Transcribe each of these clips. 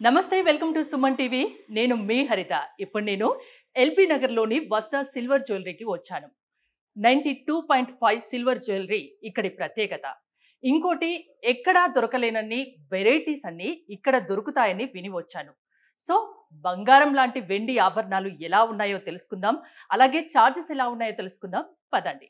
నమస్తే welcome to Suman TV నేను మీ హరిత ఇప్పుడు నేను ఎల్బీ నగర్లోని వస్తా సిల్వర్ జ్యువెలరీకి వచ్చాను ninety two point five silver jewellery ఇక్కడి ప్రత్యేకత ఇంకోటి ఎక్కడా దొరకలేనన్ని వెరైటీస్ అన్ని ఇక్కడ దొరుకుతాయని విని వచ్చాను సో బంగారం లాంటి వెండి ఆభరణాలు ఎలా ఉన్నాయో తెలుసుకుందాం అలాగే ఛార్జెస్ ఎలా ఉన్నాయో తెలుసుకుందాం పదండి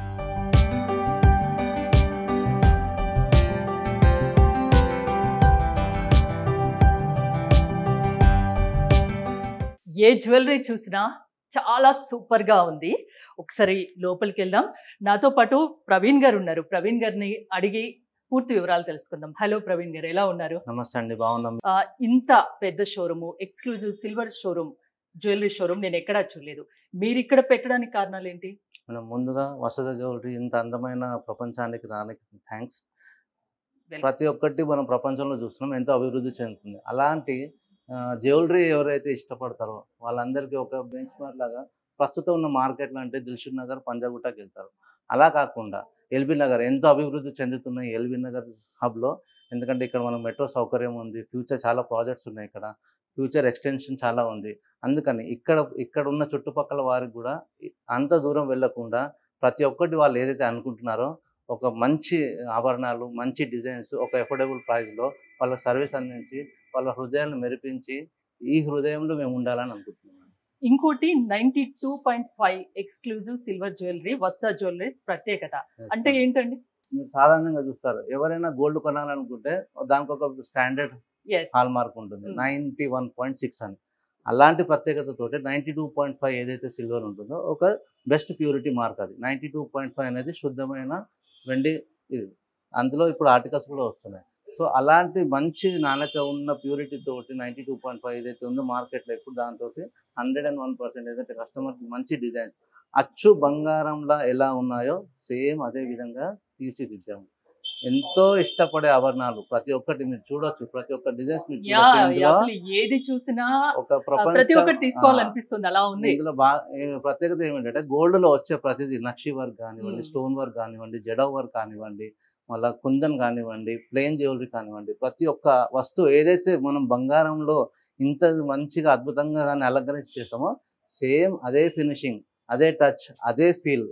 ఏ జ్యువెలరీ చూసినా చాలా సూపర్గా ఉంది ఒకసారి లోపలికి వెళ్దాం నాతో పాటు ప్రవీణ్ గారు ఉన్నారు ప్రవీణ్ గారిని అడిగి పూర్తి వివరాలు తెలుసుకుందాం హలో ప్రవీణ్ గారు ఎలా ఉన్నారు నమస్తే అండి బాగున్నాం ఆ, ఇంత పెద్ద showroom exclusive silver showroom jewellery showroom నేను ఎక్కడా చూడలేదు మీరు ఇక్కడ పెట్టడానికి కారణాలు ఏంటి మనం ముందుగా వసత జ్యువెలరీ ఇంత అందమైన ప్రపంచానికి రానికి థ్యాంక్స్ Welcome. ప్రతి ఒక్కటి మనం ప్రపంచంలో చూస్తున్నాం ఎంతో అభివృద్ధి చెందుతుంది అలాంటి జ్యువెలరీ ఎవరైతే ఇష్టపడతారో వాళ్ళందరికీ ఒక బెంచ్ మార్క్ లాగా ప్రస్తుతం ఉన్న మార్కెట్లు అంటే దిల్షుక్ నగర్ పంజాగుట్టకి వెళ్తారు అలా కాకుండా ఎల్బీ నగర్ ఎంతో అభివృద్ధి చెందుతున్న ఈ ఎల్బీ నగర్ హబ్లో ఎందుకంటే ఇక్కడ మనం మెట్రో సౌకర్యం ఉంది ఫ్యూచర్ చాలా ప్రాజెక్ట్స్ ఉన్నాయి ఇక్కడ ఫ్యూచర్ ఎక్స్టెన్షన్ చాలా ఉంది అందుకని ఇక్కడ ఇక్కడ ఉన్న చుట్టుపక్కల వారికి కూడా అంత దూరం వెళ్ళకుండా ప్రతి ఒక్కటి వాళ్ళు ఏదైతే అనుకుంటున్నారో ఒక మంచి ఆభరణాలు మంచి డిజైన్స్ ఒక ఎఫోర్డబుల్ ప్రైస్లో వాళ్ళ సర్వీస్ అందించి వాళ్ళ హృదయాలను మెరిపించి ఈ హృదయంలో మేము ఉండాలని అనుకుంటున్నాం ఇంకోటి ninety two point five exclusive silver jewellery Vasta jewelleries ప్రత్యేకత అంటే ఏంటండి మీరు సాధారణంగా చూస్తారు ఎవరైనా గోల్డ్ కొనాలనుకుంటే దానికి ఒక స్టాండర్డ్ ఎస్ హాల్ మార్క్ ఉంటుంది Hmm. Ninety one point six అని అలాంటి ప్రత్యేకతతోటి నైంటీ టూ పాయింట్ ఫైవ్ ఏదైతే సిల్వర్ ఉంటుందో ఒక బెస్ట్ ప్యూరిటీ మార్క్ అది నైంటీ టూ పాయింట్ ఫైవ్ అనేది శుద్ధమైన వెండి ఇది అందులో ఇప్పుడు ఆర్టికల్స్ కూడా వస్తున్నాయి సో అలాంటి మంచి నాణ్యత ఉన్న ప్యూరిటీ తోటి నైంటీ టూ పాయింట్ ఫైవ్ ఏదైతే ఉందో మార్కెట్లో ఇప్పుడు దాంతో హండ్రెడ్ అండ్ వన్ పర్సెంట్ ఏదైతే కస్టమర్కి మంచి డిజైన్స్ అచ్చు బంగారంలా ఎలా ఉన్నాయో సేమ్ అదే విధంగా తీర్చిదిద్దాము ఎంతో ఇష్టపడే ఆభరణాలు ప్రతి ఒక్కటి మీరు చూడొచ్చు ప్రతి ఒక్క డిజైన్స్ మీరు యా చూడొచ్చు ఇందులో అసలు ఏది చూసినా ఒక ఆ, ప్రపంచ ప్రతి ఒక్కటి ఆ, తీసుకోవాలనిపిస్తుంది అలా ఉంది ఇందులో బాగా ప్రత్యేకత ఏమిటంటే గోల్డ్ లో వచ్చే ప్రతిదీ నక్షి వర్క్ కానివ్వండి Hmm. స్టోన్ వర్క్ కానివ్వండి జడవ్ వర్క్ కానివ్వండి మళ్ళా కుందన్ కానివ్వండి ప్లెయిన్ జ్యువెలరీ కానివ్వండి ప్రతి ఒక్క వస్తువు ఏదైతే మనం బంగారంలో ఇంత మంచిగా అద్భుతంగా దాన్ని అలంకరించి చేస్తామో సేమ్ అదే ఫినిషింగ్ అదే టచ్ అదే ఫీల్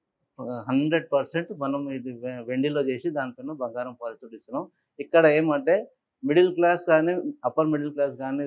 హండ్రెడ్ పర్సెంట్ మనం ఇది వె- వెండిలో చేసి దానిపైన బంగారం పాలితో ఇస్తున్నాం ఇక్కడ ఏమంటే మిడిల్ క్లాస్ కానీ అప్పర్ మిడిల్ క్లాస్ కానీ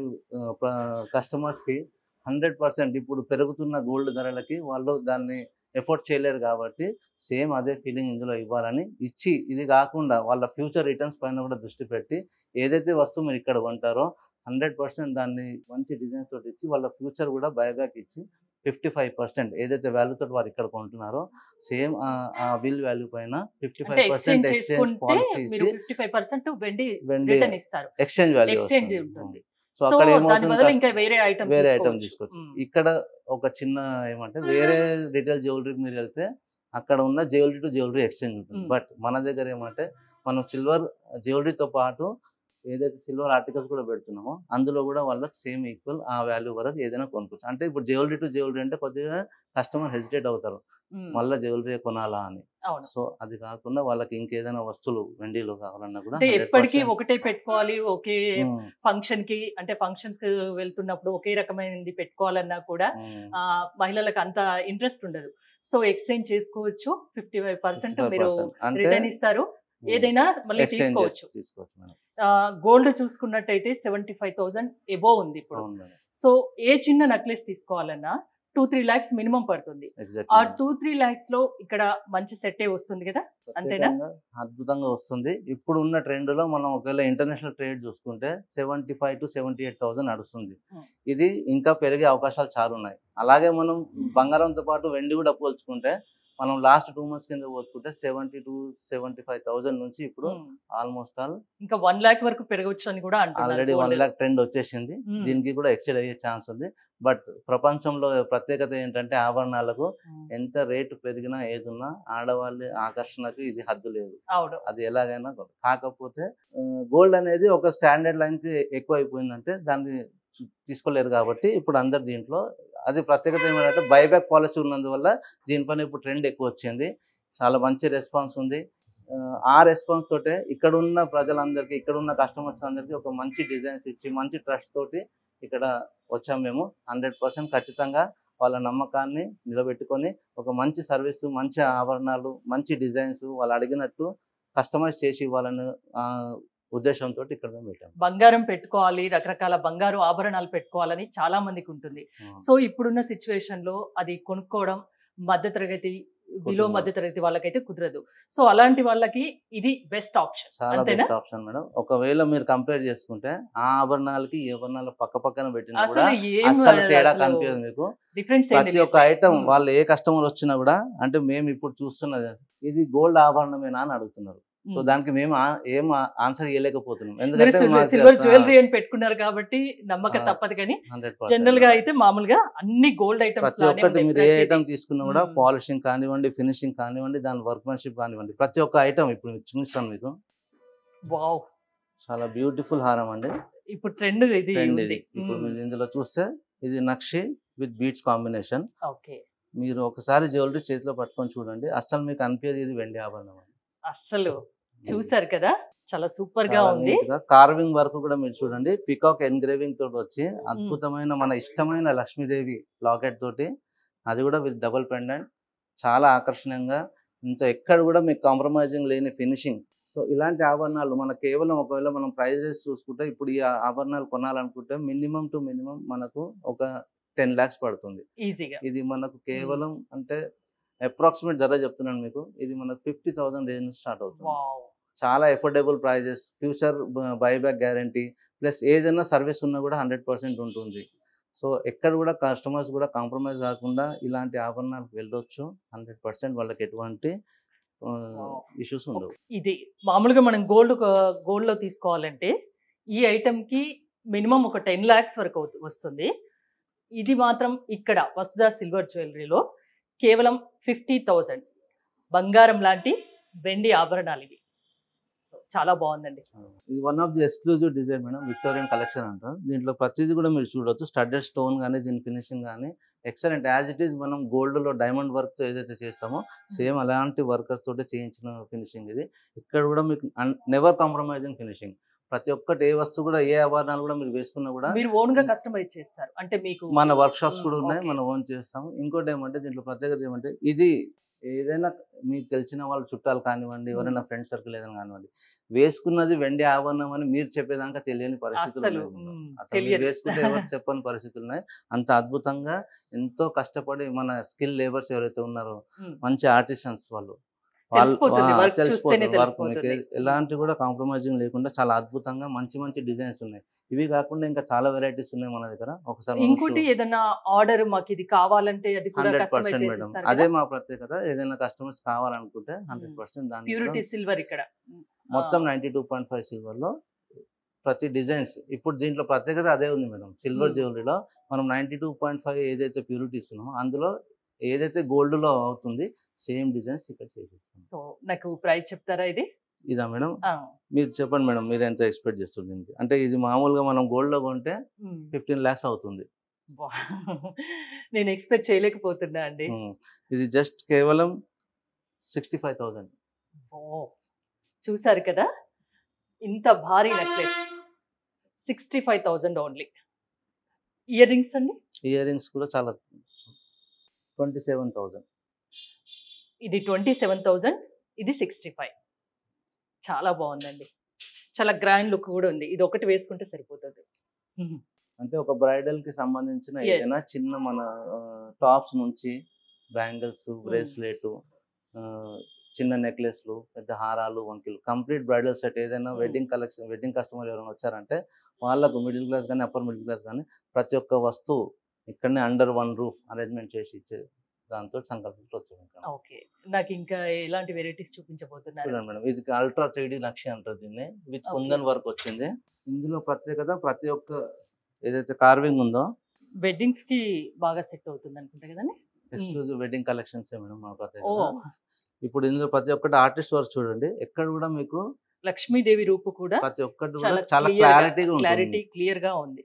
కస్టమర్స్కి హండ్రెడ్ పర్సెంట్ ఇప్పుడు పెరుగుతున్న గోల్డ్ ధరలకి వాళ్ళు దాన్ని ఎఫోర్డ్ చేయలేరు కాబట్టి సేమ్ అదే ఫీలింగ్ ఇందులో ఇవ్వాలని ఇచ్చి ఇది కాకుండా వాళ్ళ ఫ్యూచర్ రిటర్న్స్ పైన కూడా దృష్టి పెట్టి ఏదైతే వస్తువు మీరు ఇక్కడ కొంటారో హండ్రెడ్ పర్సెంట్ దాన్ని మంచి డిజైన్స్ తోటి ఇచ్చి వాళ్ళ ఫ్యూచర్ కూడా బయోబ్యాక్ ఇచ్చి ఫిఫ్టీ ఫైవ్ పర్సెంట్ ఏదైతే వాల్యూ తోటి వారు ఇక్కడ కొంటున్నారో సేమ్ ఆ బిల్ వాల్యూ పైన ఫిఫ్టీ అంటే ఫైవ్ పర్సెంట్ ఎక్స్చేంజ్ ఎక్స్చేంజ్ చేసుకుంటే పాలసీ మీరు ఇచ్చి ఫిఫ్టీ ఫైవ్ పర్సెంట్ వెండి వెండి రిటర్న్ ఇస్తారు ఎక్స్చేంజ్ వాల్యూ ఎక్స్చేంజ్ ఉంటుంది సో సో అక్కడ దాని ఏమవుతుంది బదులు కస్ట- ఇంకా వేరే ఐటమ్ వేరే ఐటమ్ తీసుకోవచ్చు ఇక్కడ ఒక చిన్న ఏమంటే వేరే రిటైల్ జ్యువెలరీకి మీరు వెళ్తే అక్కడ ఉన్న జ్యువెలరీ టు జ్యువెలరీ ఎక్స్చేంజ్ ఉంటుంది Mm. బట్ మన దగ్గర ఏమంటే మనం సిల్వర్ జ్యువెలరీతో పాటు ఏదైతే సిల్వర్ ఆర్టికల్స్ కూడా పెడుతున్నామో అందులో కూడా వాళ్ళకి సేమ్ ఈక్వల్ ఆ వాల్యూ వరకు ఏదైనా కొనుక్కోవచ్చు అంటే ఇప్పుడు జ్యువెలరీ టు జ్యువెలరీ అంటే కొద్దిగా కస్టమర్ హెసిటేట్ అవుతారు మళ్ళీ జ్యువెలరీ కొనాలా అని అవును సో అది కాకుండా వాళ్ళకి ఇంకేదైనా వస్తువులు వెండిలో కావాలన్నా కూడా అంటే 100% ఎప్పటికీ ఒకటే పెట్టుకోవాలి ఒకే Mm, ఫంక్షన్ కి అంటే ఫంక్షన్స్ కి వెళ్తున్నప్పుడు ఒకే రకమైనది పెట్టుకోవాలన్నా కూడా mm. ఆ, మహిళలకు అంత ఇంట్రెస్ట్ ఉండదు సో ఎక్స్చేంజ్ చేసుకోవచ్చు ఫిఫ్టీ ఫైవ్ పర్సెంట్ మీరు 55% అంటే రిటర్న్ ఇస్తారు mm, ఏదైనా మళ్ళీ exchange తీసుకోవచ్చు చేసి తీసుకోవచ్చు మేడం గోల్డ్ చూసుకున్నట్టయితే సెవెంటీ ఫైవ్ థౌసండ్ ఎబో ఉంది ఇప్పుడు అవును మేడం సో ఏ చిన్న నెక్లెస్ తీసుకోవాలన్నా టూ త్రీ లాక్స్ మినిమం పడుతుంది ఆ ఎగ్జాక్ట్ టూ త్రీ లాక్స్ లో ఇక్కడ మంచి సెట్టే వస్తుంది కదా అంతేనా? ప్రత్యేకంగా అద్భుతంగా వస్తుంది ఇప్పుడు ఉన్న ట్రెండ్ లో మనం ఒకవేళ ఇంటర్నేషనల్ ట్రేడ్ చూసుకుంటే seventy five to seventy eight thousand నడుస్తుంది Hmm. ఇది ఇంకా పెరిగే అవకాశాలు చాలా ఉన్నాయి అలాగే మనం బంగారంతో పాటు వెండి కూడా పోల్చుకుంటే మనం లాస్ట్ టూ మంత్స్ కింద పోల్చుకుంటే seventy to seventy five thousand నుంచి ఇప్పుడు ఉమ్. ఆల్మోస్ట్ ఆల్ ఇంకా వన్ లాక్ వరకు పెరగవచ్చు అని కూడా అంటున్నారు already one gold. Lakh trend వచ్చేసింది Hmm. దీనికి కూడా ఎక్సైడ్ అయ్యే ఛాన్స్ ఉంది బట్ ప్రపంచంలో ప్రత్యేకత ఏంటంటే ఆభరణాలకు ఉమ్. ఎంత రేటు పెరిగినా ఏదున్నా ఆడవాళ్ళ ఆకర్షణకు ఇది హద్దు లేదు అవును అది ఎలాగైనా కొ- కాకపోతే గోల్డ్ అనేది ఒక స్టాండర్డ్ లైన్ కి ఎక్కువ అయిపోయిందంటే దాన్ని చు- తీసుకోలేరు కాబట్టి ఇప్పుడు అందరు దీంట్లో అది ప్రత్యేకత ఏమంటే బైబ్యాక్ పాలసీ ఉన్నందువల్ల దీనిపైన ఇప్పుడు ట్రెండ్ ఎక్కువ వచ్చింది చాలా మంచి రెస్పాన్స్ ఉంది ఆ, ఆ రెస్పాన్స్ తోటే ఇక్కడ ఉన్న ప్రజలందరికీ ఇక్కడ ఉన్న కస్టమర్స్ అందరికీ ఒక మంచి డిజైన్స్ ఇచ్చి మంచి ట్రస్ట్ తోటి ఇక్కడ వచ్చాం మేము హండ్రెడ్ పర్సెంట్ ఖచ్చితంగా వాళ్ళ నమ్మకాన్ని నిలబెట్టుకొని ఒక మంచి సర్వీస్ మంచి ఆభరణాలు మంచి డిజైన్స్ వాళ్ళు అడిగినట్టు కస్టమైజ్ చేసి ఇవ్వాలని ఆ, ఉద్దేశంతో ఇక్కడ మేము పెట్టాము బంగారం పెట్టుకోవాలి రకరకాల బంగారు ఆభరణాలు పెట్టుకోవాలని చాలా మందికి ఉంటుంది సో ఇప్పుడున్న సిచ్యువేషన్ లో అది కొనుక్కోవడం మధ్యతరగతి బిలో కుటుంబం. మధ్యతరగతి వాళ్ళకైతే కుదరదు సో అలాంటి వాళ్ళకి ఇది బెస్ట్ ఆప్షన్ చాలా అంతేనా బెస్ట్ ఆప్షన్ మేడం ఒకవేళ మీరు కంపేర్ చేసుకుంటే ఆ ఆభరణాలకి ఈ ఆభరణాలు పక్క పక్కన పెట్టినా కూడా అసలు ఏం అసలు తేడా కనిపించదు మీకు డిఫరెన్స్ ప్రతి ఒక్క ఐటమ్ Hmm. వాళ్ళు ఏ కస్టమర్ వచ్చినా కూడా అంటే మేము ఇప్పుడు చూస్తున్నది ఇది గోల్డ్ ఆభరణమేనా అని అడుగుతున్నారు సో దానికి మేము ఆ- ఏం ఆన్సర్ ఇవ్వలేకపోతున్నాం ఎందుకంటే సిల్వర్ జ్యువెలరీ అని పెట్టుకున్నారు కాబట్టి నమ్మక ఆ, తప్పదు కానీ 100% జనరల్ గా అయితే మామూలుగా అన్ని గోల్డ్ ఐటమ్స్ ప్రతి ఒక్కటి మీరు ఏ ఐటమ్ తీసుకున్నా కూడా Hmm. పాలిషింగ్ కానివ్వండి ఫినిషింగ్ కానివ్వండి దాని వర్క్మెన్షిప్ కానివ్వండి ప్రతి ఒక్క ఐటమ్ ఇప్పుడు మీకు చూపిస్తాను మీకు వావ్ చాలా బ్యూటిఫుల్ హారం అండి ఇప్పుడు ట్రెండ్ ఇది ట్రెండ్ ఉంది ఇది ఇప్పుడు మీరు ఇందులో చూస్తే ఇది నక్షి విత్ బీట్స్ కాంబినేషన్ ఓకే మీరు ఒకసారి జ్యువెలరీ చేతిలో పట్టుకొని చూడండి అసలు మీకు అనిపించేది ఇది వెండి ఆభరణం అని. అస్సలు చూసారు కదా చాలా సూపర్ గా ఉంది కార్వింగ్ వర్క్ కూడా మీరు చూడండి పికాక్ ఎన్గ్రేవింగ్ తోటి వచ్చి అద్భుతమైన మన ఇష్టమైన లక్ష్మీదేవి లాకెట్ తోటి అది కూడా విత్ డబుల్ పెండెంట్ చాలా ఆకర్షణీయంగా ఇంత ఎక్కడ కూడా మీకు కాంప్రమైజింగ్ లేని ఫినిషింగ్ సో ఇలాంటి ఆభరణాలు మన కేవలం ఒకవేళ మనం ప్రైజెస్ చూసుకుంటే ఇప్పుడు ఈ ఆ- ఆభరణాలు కొనాలనుకుంటే మినిమం టు మినిమం మనకు ఒక టెన్ ల్యాక్స్ పడుతుంది ఈజీగా ఇది మనకు కేవలం అంటే అప్రాక్సిమేట్ ధర చెప్తున్నాను మీకు ఇది మనకు ఫిఫ్టీ థౌసండ్ రేంజ్ నుంచి స్టార్ట్ అవుతుంది వావ్ చాలా affordable prices future buyback guarantee plus ఏదైనా సర్వీస్ ఉన్నా కూడా హండ్రెడ్ పర్సెంట్ ఉంటుంది సో ఎక్కడ కూడా కస్టమర్స్ కూడా కాంప్రమైజ్ కాకుండా ఇలాంటి ఆభరణాలకు వెళ్ళొచ్చు హండ్రెడ్ పర్సెంట్ వాళ్ళకి ఎటువంటి ఇష్యూస్ ఉండవు ఇది మామూలుగా మనం గోల్డ్ గోల్డ్ లో తీసుకోవాలంటే ఈ ఐటమ్ కి మినిమం ఒక టెన్ లాక్స్ వరకు అవుతు- వస్తుంది ఇది మాత్రం ఇక్కడ వసుదా సిల్వర్ జ్యువెలరీలో కేవలం ఫిఫ్టీ థౌజండ్ బంగారం లాంటి వెండి ఆభరణాలు ఇవి సో చాలా బాగుందండి ఇది one of the exclusive design madam Victorian collection అంటారు దీంట్లో ప్రతిదీ కూడా మీరు చూడొచ్చు స్టడ్డెడ్ స్టోన్ కానీ దీని ఫినిషింగ్ కానీ ఎక్సలెంట్ యాజ్ ఇట్ ఈస్ మనం gold లో డైమండ్ వర్క్తో ఏదైతే చేస్తామో సేమ్ అలాంటి వర్కర్స్ తోటి చేయించిన ఫినిషింగ్ ఇది ఇక్కడ కూడా మీకు నెవర్ కాంప్రమైజింగ్ ఫినిషింగ్ ప్రతి ఒక్కటి ఏ వస్తువు కూడా ఏ ఆభరణాలు కూడా మీరు వేసుకున్నా కూడా మీరు ఓన్ గా కస్టమైజ్ చేస్తారు అంటే మీకు మన వర్క్ షాప్స్ కూడా మ్మ్, ఉన్నాయి okay. మనం ఓన్ చేస్తాము ఇంకోటి ఏమంటే దీంట్లో ప్రత్యేకత ఏమంటే ఇది ఏదైనా మీకు తెలిసిన వాళ్ళ చుట్టాలు కానివ్వండి ఎవరైనా ఫ్రెండ్ సర్కిల్ ఏదైనా కానివ్వండి వేసుకున్నది వెండి ఆభరణం అని మీరు చెప్పేదాకా తెలియని పరిస్థితులు అస్సలు ఉన్నాయి దీంట్లో. మ్మ్, అసలు మీరు తెలియదు వేసుకుంటే ఎవరు చెప్పని పరిస్థితులు ఉన్నాయి అంత అద్భుతంగా ఎంతో కష్టపడి మన స్కిల్ లేబర్స్ ఎవరైతే ఉన్నారో మ్మ్. మంచి ఆర్టిషన్స్ వాళ్ళు తెలిసిపోతుంది, వా- work తెలిసిపోతుంది, చూస్తేనే work మీకు తెలిసిపోతుంది. ఏ- ఎలాంటి కూడా కాంప్రమైజింగ్ లేకుండా చాలా అద్భుతంగా మంచి మంచి డిజైన్స్ ఉన్నాయి ఇవి కాకుండా ఇంకా చాలా వెరైటీస్ ఉన్నాయి మన దగ్గర ఒకసారి ఇంకోటి ఏదైనా ఆర్డర్ మాకు ఇది కావాలంటే అది కూడా హండ్రెడ్ కస్టమైజ్ పర్సెంట్ మేడం చేసిస్తారు అదే మా ప్రత్యేకత ఏదైనా కస్టమర్స్ కావాలనుకుంటే హండ్రెడ్ పర్సెంట్ దాని ప్యూరిటీ సిల్వర్ ఇక్కడ మొత్తం ninety two point five silver లో ప్రతి డిజైన్స్ ఇప్పుడు దీంట్లో ప్రత్యేకత అదే ఉంది మేడం సిల్వర్ Hmm. జ్యువెలరీలో మనం నైన్టీ టూ పాయింట్ ఫైవ్ ఏదైతే ప్యూరిటీ ఇస్తున్నామో అందులో ఏదైతే గోల్డ్ లో అవుతుంది సేమ్ డిజైన్స్ ఇక్కడ చేసిస్తాం సో నాకు ప్రైస్ చెప్తారా ఇది ఇదా మేడం ఆ, మీరు చెప్పండి మేడం మీరు ఎంత ఎక్స్పెక్ట్ చేస్తుంది దీనికి అంటే ఇది మామూలుగా మనం గోల్డ్ లో కొంటే మ్మ్. ఫిఫ్టీన్ ల్యాక్స్ అవుతుంది వా. నేను ఎక్స్పెక్ట్ చేయలేకపోతున్నా అండి Hmm. ఇది జస్ట్ కేవలం సిక్స్టీ ఫైవ్ థౌసండ్ ఓ చూసారు కదా ఇంత భారీ necklace sixty five thousand only earrings అండి ఇయర్ రింగ్స్ కూడా చాలా ట్వంటీ సెవెన్ థౌసండ్ ఇది ట్వంటీ సెవెన్ థౌజండ్ ఇది సిక్స్టీ ఫైవ్ చాలా బాగుందండి చాలా గ్రాండ్ లుక్ కూడా ఉంది ఇది ఒకటి వేసుకుంటే సరిపోతుంది మ్మ్. అంటే ఒక బ్రైడల్ కి సంబంధించిన Yes. ఏదైనా చిన్న మన టాప్స్ నుంచి బ్యాంగిల్స్ బ్రేస్లెట్ చిన్న నెక్లెస్లు పెద్ద హారాలు వంకిలు కంప్లీట్ బ్రైడల్ సెట్ ఏదైనా Hmm. Wedding collection wedding customer ఎవరైనా వచ్చారంటే వాళ్ళకు మిడిల్ క్లాస్ కానీ అప్పర్ మిడిల్ క్లాస్ కానీ ప్రతి ఒక్క వస్తువు ఇక్కడనే అండర్ వన్ రూఫ్ అరేంజ్మెంట్ చేసి ఇచ్చే దాంతో సంకల్పించి వచ్చాము ఇక్కడ. ఓకే నాకు ఇంకా ఎలాంటి వెరైటీస్ చూపించబోతున్నారు చూడండి మేడం ఇది అల్ట్రా త్రీ లక్ష్య అంటారు దీన్ని విత్ Okay. కుందన్ వర్క్ వచ్చింది ఇందులో ప్రత్యేకత ప్రతి ఒక్క ఏదైతే కార్వింగ్ ఉందో వెడ్డింగ్స్ కి బాగా సెట్ అవుతుంది అనుకుంటా కదండి ఎక్స్క్లూజివ్ వెడ్డింగ్ కలెక్షన్స్ మేడం మన ఓ ప్రత్యేకత ఇప్పుడు ఇందులో ప్రతి ఒక్కటి ఆర్టిస్ట్ వర్క్ చూడండి ఎక్కడ కూడా మీకు లక్ష్మీదేవి రూపు కూడా ప్రతి ఒక్కటి కూడా చాలా చాలా క్లియర్ క్లారిటీగా క్లారిటీ ఉంటుంది క్లియర్ గా ఉంది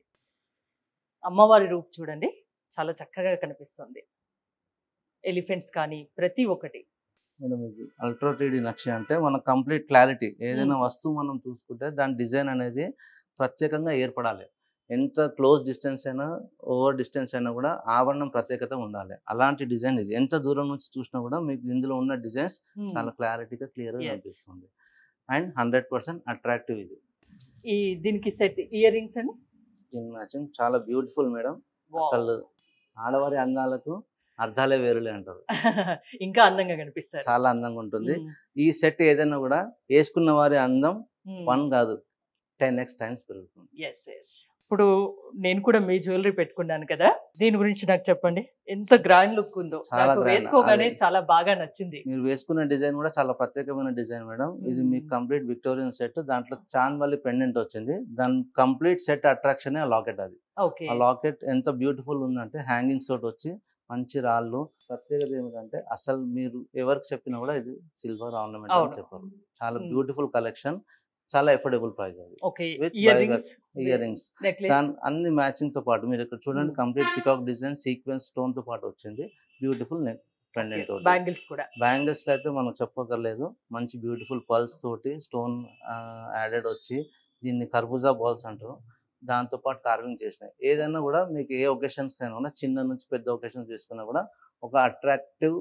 అమ్మవారి రూపు చూడండి చాలా చక్కగా కనిపిస్తుంది ఎలిఫెంట్స్ కానీ ప్రతి ఒక్కటి మేడం ఇది అల్ట్రా త్రీడీ నక్ష అంటే మన కంప్లీట్ క్లారిటీ ఏదైనా వస్తువు మనం చూసుకుంటే దాని డిజైన్ అనేది ప్రత్యేకంగా ఏర్పడాలి ఎంత క్లోజ్ డిస్టెన్స్ అయినా ఓవర్ డిస్టెన్స్ అయినా కూడా ఆవరణం ప్రత్యేకత ఉండాలి అలాంటి డిజైన్ ఇది ఎంత దూరం నుంచి చూసినా కూడా మీకు ఇందులో ఉన్న డిజైన్స్ Hmm. చాలా క్లారిటీగా క్లియర్గా Yes. కనిపిస్తుంది అండ్ హండ్రెడ్ పర్సెంట్ అట్రాక్టివ్ ఇది ఈ దీనికి సెట్ ఇయర్ రింగ్స్ అండి దీని మ్యాచింగ్ చాలా బ్యూటిఫుల్ మేడం Wow. అసలు ఆడవారి అందాలకు అర్థాలే వేరులే అంటారు ఇంకా అందంగా కనిపిస్తారు చాలా అందంగా ఉంటుంది ఈ సెట్ ఏదైనా కూడా వేసుకున్న వారి అందం వన్ కాదు టెన్ ఎక్స్ టైమ్స్ పెరుగుతుంది ఎస్ ఎస్ ఇప్పుడు నేను కూడా మీ జ్యువెలరీ పెట్టుకున్నాను కదా దీని గురించి నాకు చెప్పండి ఎంత గ్రాండ్ లుక్ ఉందో చాలా నాకు grand. వేసుకోగానే అదే. చాలా బాగా నచ్చింది మీరు వేసుకున్న డిజైన్ కూడా చాలా ప్రత్యేకమైన డిజైన్ మేడం ఇది Hmm. మీకు కంప్లీట్ విక్టోరియన్ సెట్ దాంట్లో చాంద్ వల్లి పెండెంట్ వచ్చింది దాని కంప్లీట్ సెట్ అట్రాక్షన్ ఆ లాకెట్ అది ఓకే ఆ లాకెట్ ఎంత బ్యూటిఫుల్ ఉందంటే హ్యాంగింగ్స్ తోటి వచ్చి మంచి రాళ్ళు ప్రత్యేకత ఏమిటంటే అసలు మీరు ఎవరికి చెప్పినా కూడా ఇది సిల్వర్ ఆర్నమెంట్ అని అవును. చెప్పారు చాలా Hmm. బ్యూటిఫుల్ కలెక్షన్ చాలా ఎఫోర్డబుల్ ప్రైస్ అది okay With ear buy rings earrings necklace దాని అన్ని మ్యాచింగ్ తో పాటు మీరు ఇక్కడ చూడండి Hmm. Complete peacock design sequence stone తో పాటు వచ్చింది బ్యూటిఫుల్ నెక్ పెండెంట్ తోటి బ్యాంగిల్స్ కూడా బ్యాంగిల్స్ అయితే మనం చెప్పకర్లేదు మంచి బ్యూటిఫుల్ పల్స్ తోటి స్టోన్ యాడెడ్ వచ్చి దీన్ని కర్బూజా బాల్స్ అంటారు దాంతో పాటు కార్వింగ్ చేసినాయి ఏదైనా కూడా మీకు ఏ ఒకేషన్స్ అయినా కూడా చిన్న నుంచి పెద్ద ఒకేషన్స్ తీసుకున్నా కూడా ఒక అట్రాక్టివ్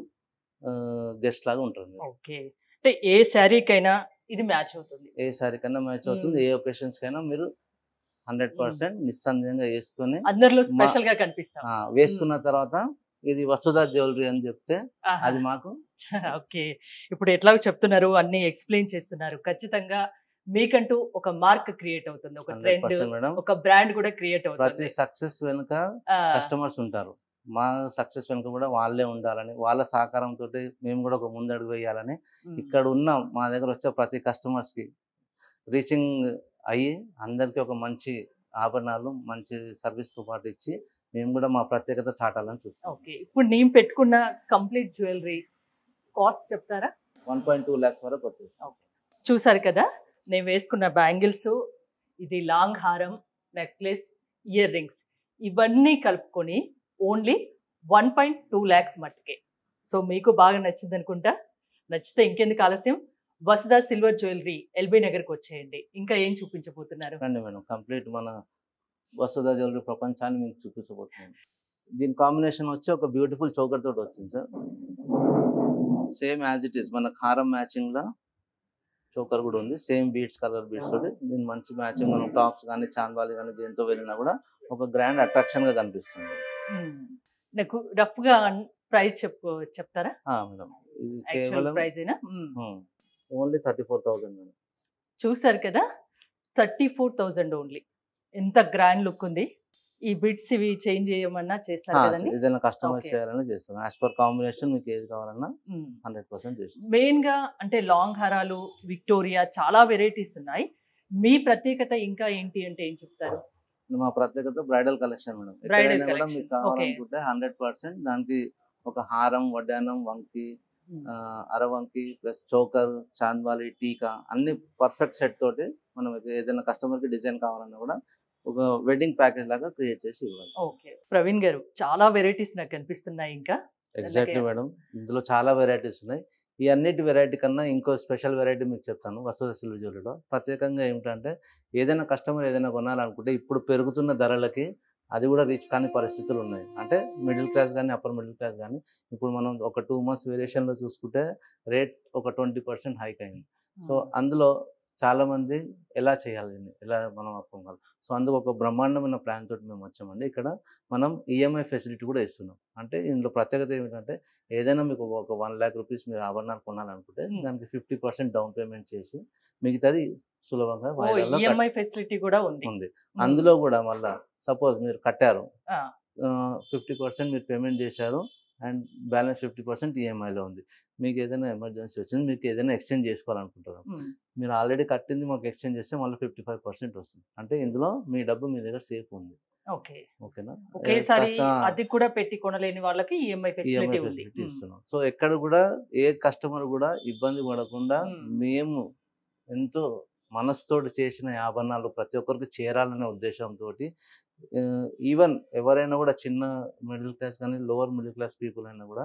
గెస్ట్ లాగా ఉంటుంది ఓకే అంటే ఏ శారీకైనా ఇది మ్యాచ్ అవుతుంది ఏ సారీ కన్నా మ్యాచ్ అవుతుంది ఏ ఒకేషన్స్ కైనా మీరు హండ్రెడ్ పర్సెంట్ నిస్సందేహంగా వేసుకొని అందరిలో మా- స్పెషల్ గా కనిపిస్తాం ఆ, వేసుకున్న తర్వాత ఇది వసుధా జ్యువెలరీ అని చెప్తే ఆహా. అది మాకు ఓకే ఇప్పుడు ఎట్లా చెప్తున్నారు అన్ని ఎక్స్ప్లెయిన్ చేస్తున్నారు ఖచ్చితంగా మీకంటూ ఒక మార్క్ క్రియేట్ అవుతుంది ఒక హండ్రెడ్ ట్రెండ్ పర్సెంట్ మేడం ఒక బ్రాండ్ కూడా క్రియేట్ ప్రతి అవుతుంది సక్సెస్ వెనుక ఆ, కస్టమర్స్ ఉంటారు మా సక్సెస్ వెనుక కూడా వాళ్ళే ఉండాలని వాళ్ళ సహకారంతో మేము కూడా ఒక ముందడుగు వేయాలని ఉమ్, ఇక్కడ ఉన్న మా దగ్గర వచ్చే ప్రతి customers కి రీచింగ్ అయ్యి అందరికీ ఒక మంచి ఆభరణాలు మంచి service తో పాటు ఇచ్చి మేము కూడా మా ప్రత్యేకత చాటాలని చూస్తాం ఓకే ఇప్పుడు నేను పెట్టుకున్న కంప్లీట్ జ్యువెలరీ కాస్ట్ చెప్తారా వన్ పాయింట్ టూ ల్యాక్స్ వరకు వచ్చేసి చూసారు కదా నేను వేసుకున్న బ్యాంగిల్స్ ఇది లాంగ్ హారం నెక్లెస్ ఇయర్ రింగ్స్ ఇవన్నీ కలుపుకొని only one point two lakhs మట్టుకే సో మీకు బాగా నచ్చింది అనుకుంటా నచ్చితే ఇంకెందుకు ఆలస్యం వసుదా సిల్వర్ జ్యువెలరీ ఎల్బీ నగర్కి వచ్చేయండి ఇంకా ఏం చూపించబోతున్నారు రండి మేడం కంప్లీట్ మన వసుధ జ్యువెలరీ ప్రపంచాన్ని మీకు చూపించబోతున్నాం దీని కాంబినేషన్ వచ్చి ఒక బ్యూటిఫుల్ చౌకర్ తోటి వచ్చింది sir same as it is మన హారం మ్యాచింగ్ లా చోకర్ కూడా ఉంది సేమ్ బీట్స్ కలర్ బీట్స్ తోటి దీని మంచి మ్యాచింగ్ మనం టాప్స్ కానీ చాందాలి కానీ దేంతో వెళ్ళినా కూడా ఒక గ్రాండ్ అట్రాక్షన్ గా కనిపిస్తుంది మ్మ్. నాకు రఫ్ గా ప్రైస్ చెప్పు చెప్తారా ఆ, మేడం ఇది యాక్చువల్ కేవలం ప్రైస్ అయినా మ్మ్. Only thirty four thousand madam చూసారు కదా థర్టీ ఫోర్ థౌజండ్ ఓన్లీ ఎంత గ్రాండ్ లుక్ ఉంది ఈ బిట్స్ ఇవి చేంజ్ చేయమన్నా చేస్తారు కదండి ఏదైనా కస్టమైజ్ Okay. చేయాలని చేస్తాం యాజ్ పర్ కాంబినేషన్ మీకు ఏది కావాలన్నా హండ్రెడ్ పర్సెంట్ చేస్తాం మెయిన్ గా అంటే లాంగ్ హారాలు విక్టోరియా చాలా వెరైటీస్ ఉన్నాయి మీ ప్రత్యేకత ఇంకా ఏంటి అంటే ఏం చెప్తారు మా ప్రత్యేకత బ్రైడల్ కలెక్షన్ మేడం Bridal ఎక్కడైనా కూడా collection. మీకు కావాలనుకుంటే హండ్రెడ్ పర్సెంట్ దానికి ఒక హారం వడ్డానం వంకి ఆ, అరవంకి ప్లస్ చోకర్ చాంద్వాలి టీకా అన్ని పర్ఫెక్ట్ సెట్ తోటి మనం ఏదైనా కస్టమర్ కి డిజైన్ కావాలన్నా కూడా ఒక వెడ్డింగ్ ప్యాకేజ్ లాగా క్రియేట్ చేసి ఇవ్వాలి ఓకే ప్రవీణ్ గారు చాలా వెరైటీస్ నాకు కనిపిస్తున్నాయి ఇంకా ఎగ్జాక్ట్లీ అలాగే. మేడం ఇందులో చాలా వెరైటీస్ ఉన్నాయి ఈ అన్నిటి వెరైటీ కన్నా ఇంకో స్పెషల్ వెరైటీ మీకు చెప్తాను వసతి సిల్వర్ జ్యువెలరీలో ప్రత్యేకంగా ఏమిటంటే ఏదైనా కస్టమర్ ఏదైనా కొనాలనుకుంటే ఇప్పుడు పెరుగుతున్న ధరలకి అది కూడా రీచ్ కాని పరిస్థితులు ఉన్నాయి అంటే మిడిల్ క్లాస్ కానీ అప్పర్ మిడిల్ క్లాస్ కానీ ఇప్పుడు మనం ఒక టూ మంత్స్ వేరియేషన్లో చూసుకుంటే రేట్ ఒక ట్వంటీ పర్సెంట్ హైక్ అయింది సో అందులో చాలా మంది ఎలా చేయాలి దీన్ని ఎలా మనం అప్పుకోగలం సో అందుకు ఒక బ్రహ్మాండమైన ప్లాన్ తోటి మేము వచ్చామండి ఇక్కడ మనం ఈఎంఐ ఫెసిలిటీ కూడా ఇస్తున్నాం అంటే ఇందులో ప్రత్యేకత ఏమిటంటే ఏదైనా మీకు ఒక వన్ ల్యాక్ రూపీస్ మీరు ఆభరణాలు కొనాలనుకుంటే Hmm. దానికి ఫిఫ్టీ పర్సెంట్ డౌన్ పేమెంట్ చేసి మిగతాది సులభంగా వాయిదాల్లో కట్- ఈఎంఐ ఫెసిలిటీ కూడా ఉంది ఉంది మ్మ్. అందులో కూడా మళ్ళా సపోజ్ మీరు కట్టారు ఆ. ఫిఫ్టీ పర్సెంట్ మీరు పేమెంట్ చేశారు అండ్ బ్యాలెన్స్ ఫిఫ్టీ పర్సెంట్ ఈఎంఐలో ఉంది మీకు ఏదైనా ఎమర్జెన్సీ వచ్చింది మీకు ఏదైనా ఎక్స్చేంజ్ చేసుకోవాలనుకుంటారు మ్మ్. మీరు ఆల్రెడీ కట్టింది మాకు ఎక్స్చేంజ్ చేస్తే మళ్ళీ ఫిఫ్టీ ఫైవ్ పర్సెంట్ వస్తుంది అంటే ఇందులో మీ డబ్బు మీ దగ్గర సేఫ్ ఉంది ఓకే ఓకేనా ఒకేసారి కష్ట- అది కూడా పెట్టి కొనలేని వాళ్ళకి ఈఎంఐ ఈఎంఐ ఫెసిలిటీ ఉంది ఫెసిలిటీ మ్మ్. ఇస్తున్నాం సో ఎక్కడ కూడా ఏ కస్టమర్ కూడా ఇబ్బంది పడకుండా మ్మ్. మేము ఎంతో మనసుతోటి చేసిన ఆభరణాలు ప్రతి ఒక్కరికి చేరాలనే ఉద్దేశంతో ఈవెన్ ఎవరైనా కూడా చిన్న మిడిల్ క్లాస్ కానీ లోవర్ మిడిల్ క్లాస్ పీపుల్ అయినా కూడా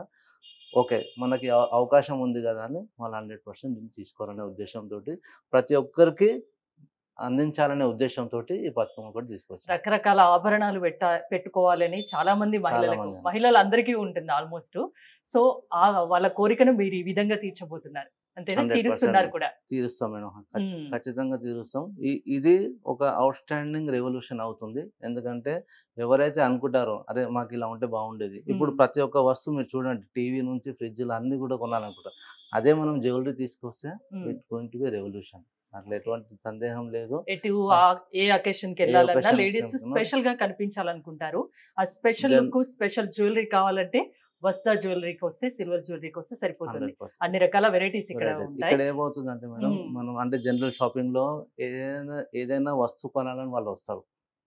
ఓకే మనకి అవ- అవకాశం ఉంది కదా అని వాళ్ళు హండ్రెడ్ పర్సెంట్ దీన్ని తీసుకోవాలనే ఉద్దేశంతో ప్రతి ఒక్కరికి అందించాలనే ఉద్దేశంతో ఈ పథకం కూడా తీసుకొచ్చారు రకరకాల ఆభరణాలు పెట్ట పెట్టుకోవాలని చాలా మంది మహిళలకు మంది. మహిళలందరికీ ఉంటుంది ఆల్మోస్ట్ సో ఆ వాళ్ళ కోరికను మీరు ఈ విధంగా తీర్చబోతున్నారు అంతేనా 100% తీరుస్తున్నారు కూడా తీరుస్తాం మేడం ఖ- ఉమ్, ఖచ్చితంగా తీరుస్తాం ఈ- ఇది ఒక అవుట్ స్టాండింగ్ రెవల్యూషన్ అవుతుంది ఎందుకంటే ఎవరైతే అనుకుంటారో అరే మాకు ఇలా ఉంటే బాగుండేది ఇప్పుడు మ్మ్. ప్రతి ఒక్క వస్తువు మీరు చూడండి టీవీ నుంచి ఫ్రిడ్జ్లు అన్ని కూడా కొనాలనుకుంటారు అదే మనం జ్యువెలరీ తీసుకొస్తే um. It going to be revolution అట్లా ఎటువంటి సందేహం లేదు ఎటు ఆ- ఏ అకేషన్ కి వెళ్ళాలన్నా occasion కి లేడీస్ వెళ్తున్నా? స్పెషల్ గా కనిపించాలనుకుంటారు ఆ special Gen- look special jewellery కావాలంటే వస్తా జ్యువెలరీకి వస్తే సిల్వర్ జ్యువెలరీకి వస్తే సరిపోతుంది హండ్రెడ్ పర్సెంట్ అన్ని రకాల వెరైటీస్ ఇక్కడ ఉంటాయి ఇక్కడ ఏమవుతుంది అంటే మేడం మ్మ్. మనం అంటే జనరల్ షాపింగ్ లో ఏదైనా ఏదైనా వస్తువు కొనాలని వాళ్ళు వస్తారు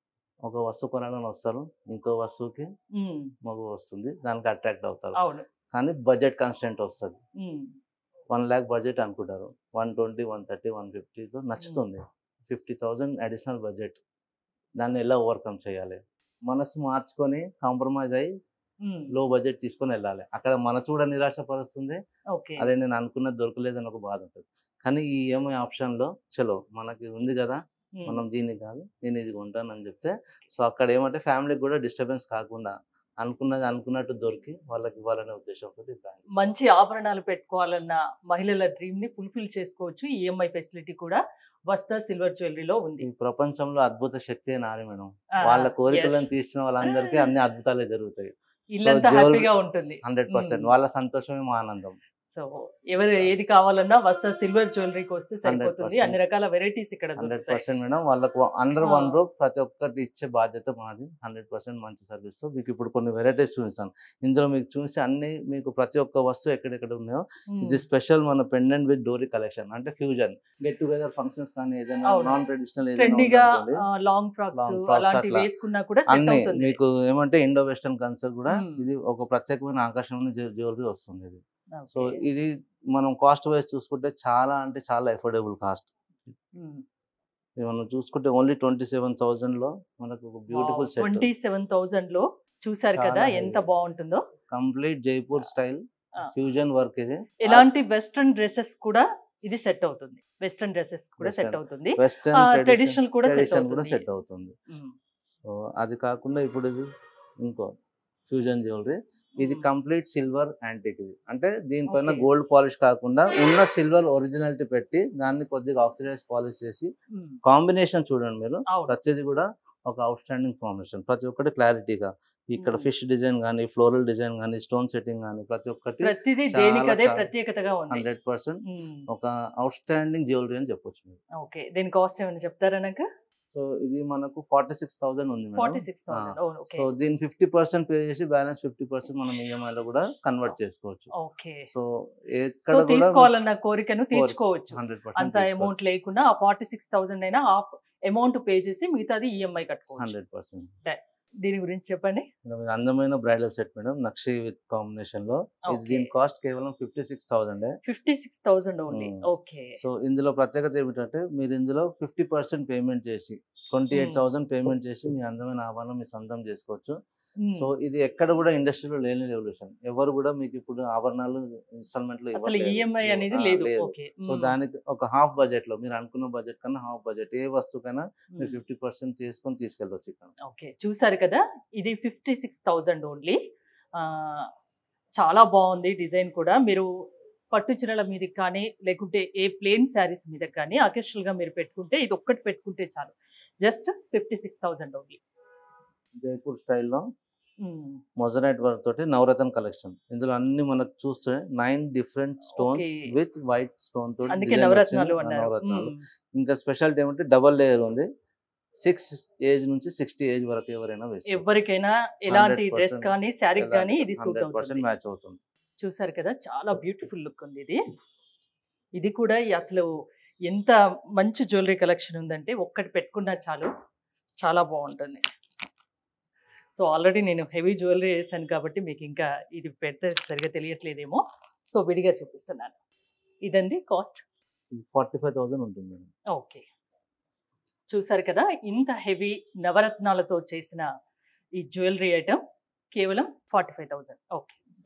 ఒక వస్తువు కొనాలని వస్తారు ఇంకో వస్తువుకి ఉమ్, మగ వస్తుంది దానికి అట్రాక్ట్ అవుతారు అవును కానీ బడ్జెట్ కాన్స్టెంట్ వస్తుంది ఉమ్, వన్ ల్యాక్ బడ్జెట్ అనుకుంటారు one twenty one thirty one ఫిఫ్టీతో నచ్చుతుంది ఫిఫ్టీ థౌజండ్ అడిషనల్ బడ్జెట్ దాన్ని ఎలా ఓవర్కమ్ చేయాలి మనసు మార్చుకొని కాంప్రమైజ్ అయ్యి ఉమ్, లో బడ్జెట్ తీసుకొని వెళ్ళాలి అక్కడ మనసు కూడా నిరాశపరుస్తుంది ఓకే అదే నేను అనుకున్నది దొరకలేదని ఒక బాధ ఉంటుంది కానీ ఈ ఈఎంఐ ఆప్షన్లో చలో మనకి ఉంది కదా ఉమ్, మనం దీన్ని కాదు నేను ఇది కొంటాను అని చెప్తే సో అక్కడ ఏమంటే ఫ్యామిలీకి కూడా డిస్టర్బెన్స్ కాకుండా అనుకున్నది అనుకున్నట్టు దొరికి వాళ్ళకి ఇవ్వాలనే ఉద్దేశంతో ఈ brand. మంచి ఆభరణాలు పెట్టుకోవాలన్న మహిళల డ్రీమ్ ని ఫుల్ఫిల్ చేసుకోవచ్చు ఈఎంఐ ఫెసిలిటీ కూడా వస్తా సిల్వర్ జ్యువెలరీలో ఉంది ఈ ప్రపంచంలో అద్భుత శక్తి నారి మేడం ఆ, వాళ్ళ కోరికలను yes. తీర్చిన వాళ్ళందరికీ అన్ని అద్భుతాలే జరుగుతాయి ఇల్లంతా jewelry- హ్యాపీగా ఉంటుంది హండ్రెడ్ పర్సెంట్ మ్మ్. వాళ్ళ సంతోషమే మా ఆనందం సో ఎవరు ఏది కావాలన్నా వస్తా సిల్వర్ జ్యువెలరీకి వస్తే సరిపోతుంది 100%. అన్ని రకాల వెరైటీస్ ఇక్కడ హండ్రెడ్ దొరుకుతాయి పర్సెంట్ మేడం వాళ్ళకు అండర్ ఆ. వన్ రూప్ ప్రతి ఒక్కటి ఇచ్చే బాధ్యత మాది హండ్రెడ్ పర్సెంట్ మంచి సర్వీస్ మీకు ఇప్పుడు కొన్ని వెరైటీస్ చూపిస్తాను ఇందులో మీకు చూసి అన్ని మీకు ప్రతి ఒక్క వస్తువు ఎక్కడెక్కడ ఉన్నాయో ఉమ్, ఇది స్పెషల్ మన పెండెంట్ విత్ డోరీ కలెక్షన్ అంటే ఫ్యూజన్ గెట్ టుగెదర్ ఫంక్షన్స్ కానీ ఏదైనా అవును. నాన్ ట్రెడిషనల్ ట్రెండీగా లాంగ్ ఫ్రాక్స్ Long frocks అలాంటివి అట్లా. వేసుకున్నా కూడా సెట్ అన్ని అవుతుంది మీకు ఏమంటే ఇండో వెస్టర్న్ కల్చర్ కూడా మ్మ్. ఇది ఒక ప్రత్యేకమైన ఆకర్షణ జ్యువెలరీ వస్తుంది ఇది సో Okay. ఇది మనం కాస్ట్ వైజ్ చూసుకుంటే చాలా అంటే చాలా ఎఫోర్డబుల్ కాస్ట్ ఉమ్. ఇది మనం చూసుకుంటే ఓన్లీ ట్వంటీ సెవెన్ థౌసండ్ లో మనకు ఒక beautiful set twenty seven thousand లో చూసారు చాలా కదా heavy. ఎంత బాగుంటుందో కంప్లీట్ జైపూర్ స్టైల్ ఆ. ఫ్యూజన్ వర్క్ ఇది ఎలాంటి వెస్ట్రన్ డ్రెస్సెస్ కూడా ఇది సెట్ అవుతుంది వెస్ట్రన్ డ్రెస్సెస్ కూడా సెట్ Western. అవుతుంది వెస్టర్న్ ట్రెడిషనల్ కూడా సెట్ ట్రెడిషన్ కూడా అవుతుంది సెట్ అవుతుంది ఉమ్. సో అది కాకుండా ఇప్పుడు ఇది ఇంకో ఫ్యూజన్ జ్యువెలరీ ఇది ఉమ్. కంప్లీట్ సిల్వర్ యాంటిక్ ఇది అంటే దీనిపైన Okay. గోల్డ్ పాలిష్ కాకుండా ఉన్న సిల్వర్ ఒరిజినాలిటీ పెట్టి దాన్ని కొద్దిగా ఆక్సిడైజ్ పాలిష్ చేసి ఉమ్. కాంబినేషన్ చూడండి మీరు అవును ప్రతిది కూడా ఒక అవుట్ స్టాండింగ్ కాంబినేషన్ ప్రతి ఒక్కటి క్లారిటీగా ఇక్కడ Hmm. ఫిష్ డిజైన్ కానీ ఫ్లోరల్ డిజైన్ కానీ స్టోన్ సెట్టింగ్ కానీ ప్రతి ఒక్కటి ప్రతిదీ చాలా, దేనికదే చాలా ప్రత్యేకతగా ఉంది హండ్రెడ్ పర్సెంట్ ఉమ్. ఒక అవుట్ స్టాండింగ్ జ్యువెలరీ అని చెప్పొచ్చు మీరు ఓకే దీని కాస్ట్ ఏమైనా చెప్తారా నాకు సో ఇది మనకు ఫార్టీ సిక్స్ థౌసండ్ ఉంది forty madam six thousand okay so దీని ఫిఫ్టీ పర్సెంట్ పే చేసి బ్యాలెన్స్ ఫిఫ్టీ పర్సెంట్ మనం ఈఎంఐ లో కూడా కన్వర్ట్ చేసుకోవచ్చు ఓకే సో సో ఎక్కడ కూడా తీసుకోవాలన్న కోరికను తీర్చుకోవచ్చు హండ్రెడ్ అంత అమౌంట్ లేకుండా ఆ ఫార్టీ సిక్స్ థౌసండ్ అయినా హాఫ్ అమౌంట్ పే చేసి మిగతాది ఈఎంఐ కట్టుకోవచ్చు హండ్రెడ్ పర్సెంట్ దీని గురించి చెప్పండి అందమైన బ్రైడల్ సెట్ మేడం నక్షి విత్ కాంబినేషన్ లో ఇది Okay. దీని కాస్ట్ కేవలం fifty six thousand fifty six thousand only Hmm. Okay so ఇందులో ప్రత్యేకత ఏమిటంటే మీరు ఇందులో ఫిఫ్టీ పర్సెంట్ పేమెంట్ చేసి ట్వంటీ ఎయిట్ థౌసండ్ పేమెంట్ చేసి మీ అందమైన ఆభరణం మీ సొంతం చేసుకోవచ్చు సో ఇది ఎక్కడ కూడా ఇండస్ట్రీలో లేని రెవల్యూషన్ ఎవరు కూడా మీకు ఇప్పుడు ఆభరణాలు ఇన్స్టాల్మెంట్ లో అసలు ఇవ్వట్లేదు. ఈఎంఐ అనేది ఆ, లేదు ఓకే సో దానికి ఒక హాఫ్ బడ్జెట్ లో మీరు అనుకున్న బడ్జెట్ కన్నా హాఫ్ బడ్జెట్ ఏ వస్తువుకైనా మీరు ఫిఫ్టీ పర్సెంట్ చేసుకొని తీసుకెళ్ళవచ్చు ఇక్కడ ఓకే చూసారు కదా ఇది ఫిఫ్టీ సిక్స్ థౌజండ్ ఓన్లీ చాలా బాగుంది డిజైన్ కూడా మీరు పట్టు చీరల మీద కానీ లేకుంటే ఏ ప్లేన్ శారీస్ మీద కానీ occasional గా మీరు పెట్టుకుంటే ఇది ఒక్కటి పెట్టుకుంటే చాలు just fifty six thousand only Jaipur స్టైల్లో మొజనైట్ వర్క్ తోటి నవరత్న కలెక్షన్ ఇందులో అన్ని మనకు చూస్తే nine different stones Okay. With white stone తోటి అందుకే design నవరత్నాలు వచ్చింది. ఆ అన్నారు నవరత్నాలు మ్మ్. ఇంకా స్పెషాలిటీ ఏమంటే డబల్ లేయర్ ఉంది సిక్స్ ఏజ్ నుంచి సిక్స్టీ ఏజ్ వరకు ఎవరైనా వేసుకోవచ్చు. ఎవరికైనా ఎలాంటి 100% డ్రెస్ కానీ శారీ ఎలాంటి కానీ ఇది సూట్ 100% అవుతుంది మ్యాచ్ అవుతుంది చూసారు కదా చాలా బ్యూటిఫుల్ లుక్ ఉంది ఇది ఇది కూడా ఈ అసలు ఎంత మంచి జ్యువెలరీ కలెక్షన్ ఉందంటే ఒక్కటి పెట్టుకున్నా చాలు చాలా బాగుంటుంది సో ఆల్రెడీ నేను హెవీ జ్యువెలరీ వేసాను కాబట్టి మీకు ఇంకా ఇది పెడితే సరిగా తెలియట్లేదేమో సో విడిగా చూపిస్తున్నాను ఇదండి కాస్ట్ ఫార్టీ ఫైవ్ థౌసండ్ ఉంటుంది మేడం ఓకే చూసారు కదా ఇంత హెవీ నవరత్నాలతో చేసిన ఈ జ్యువెలరీ ఐటమ్ కేవలం forty five thousand okay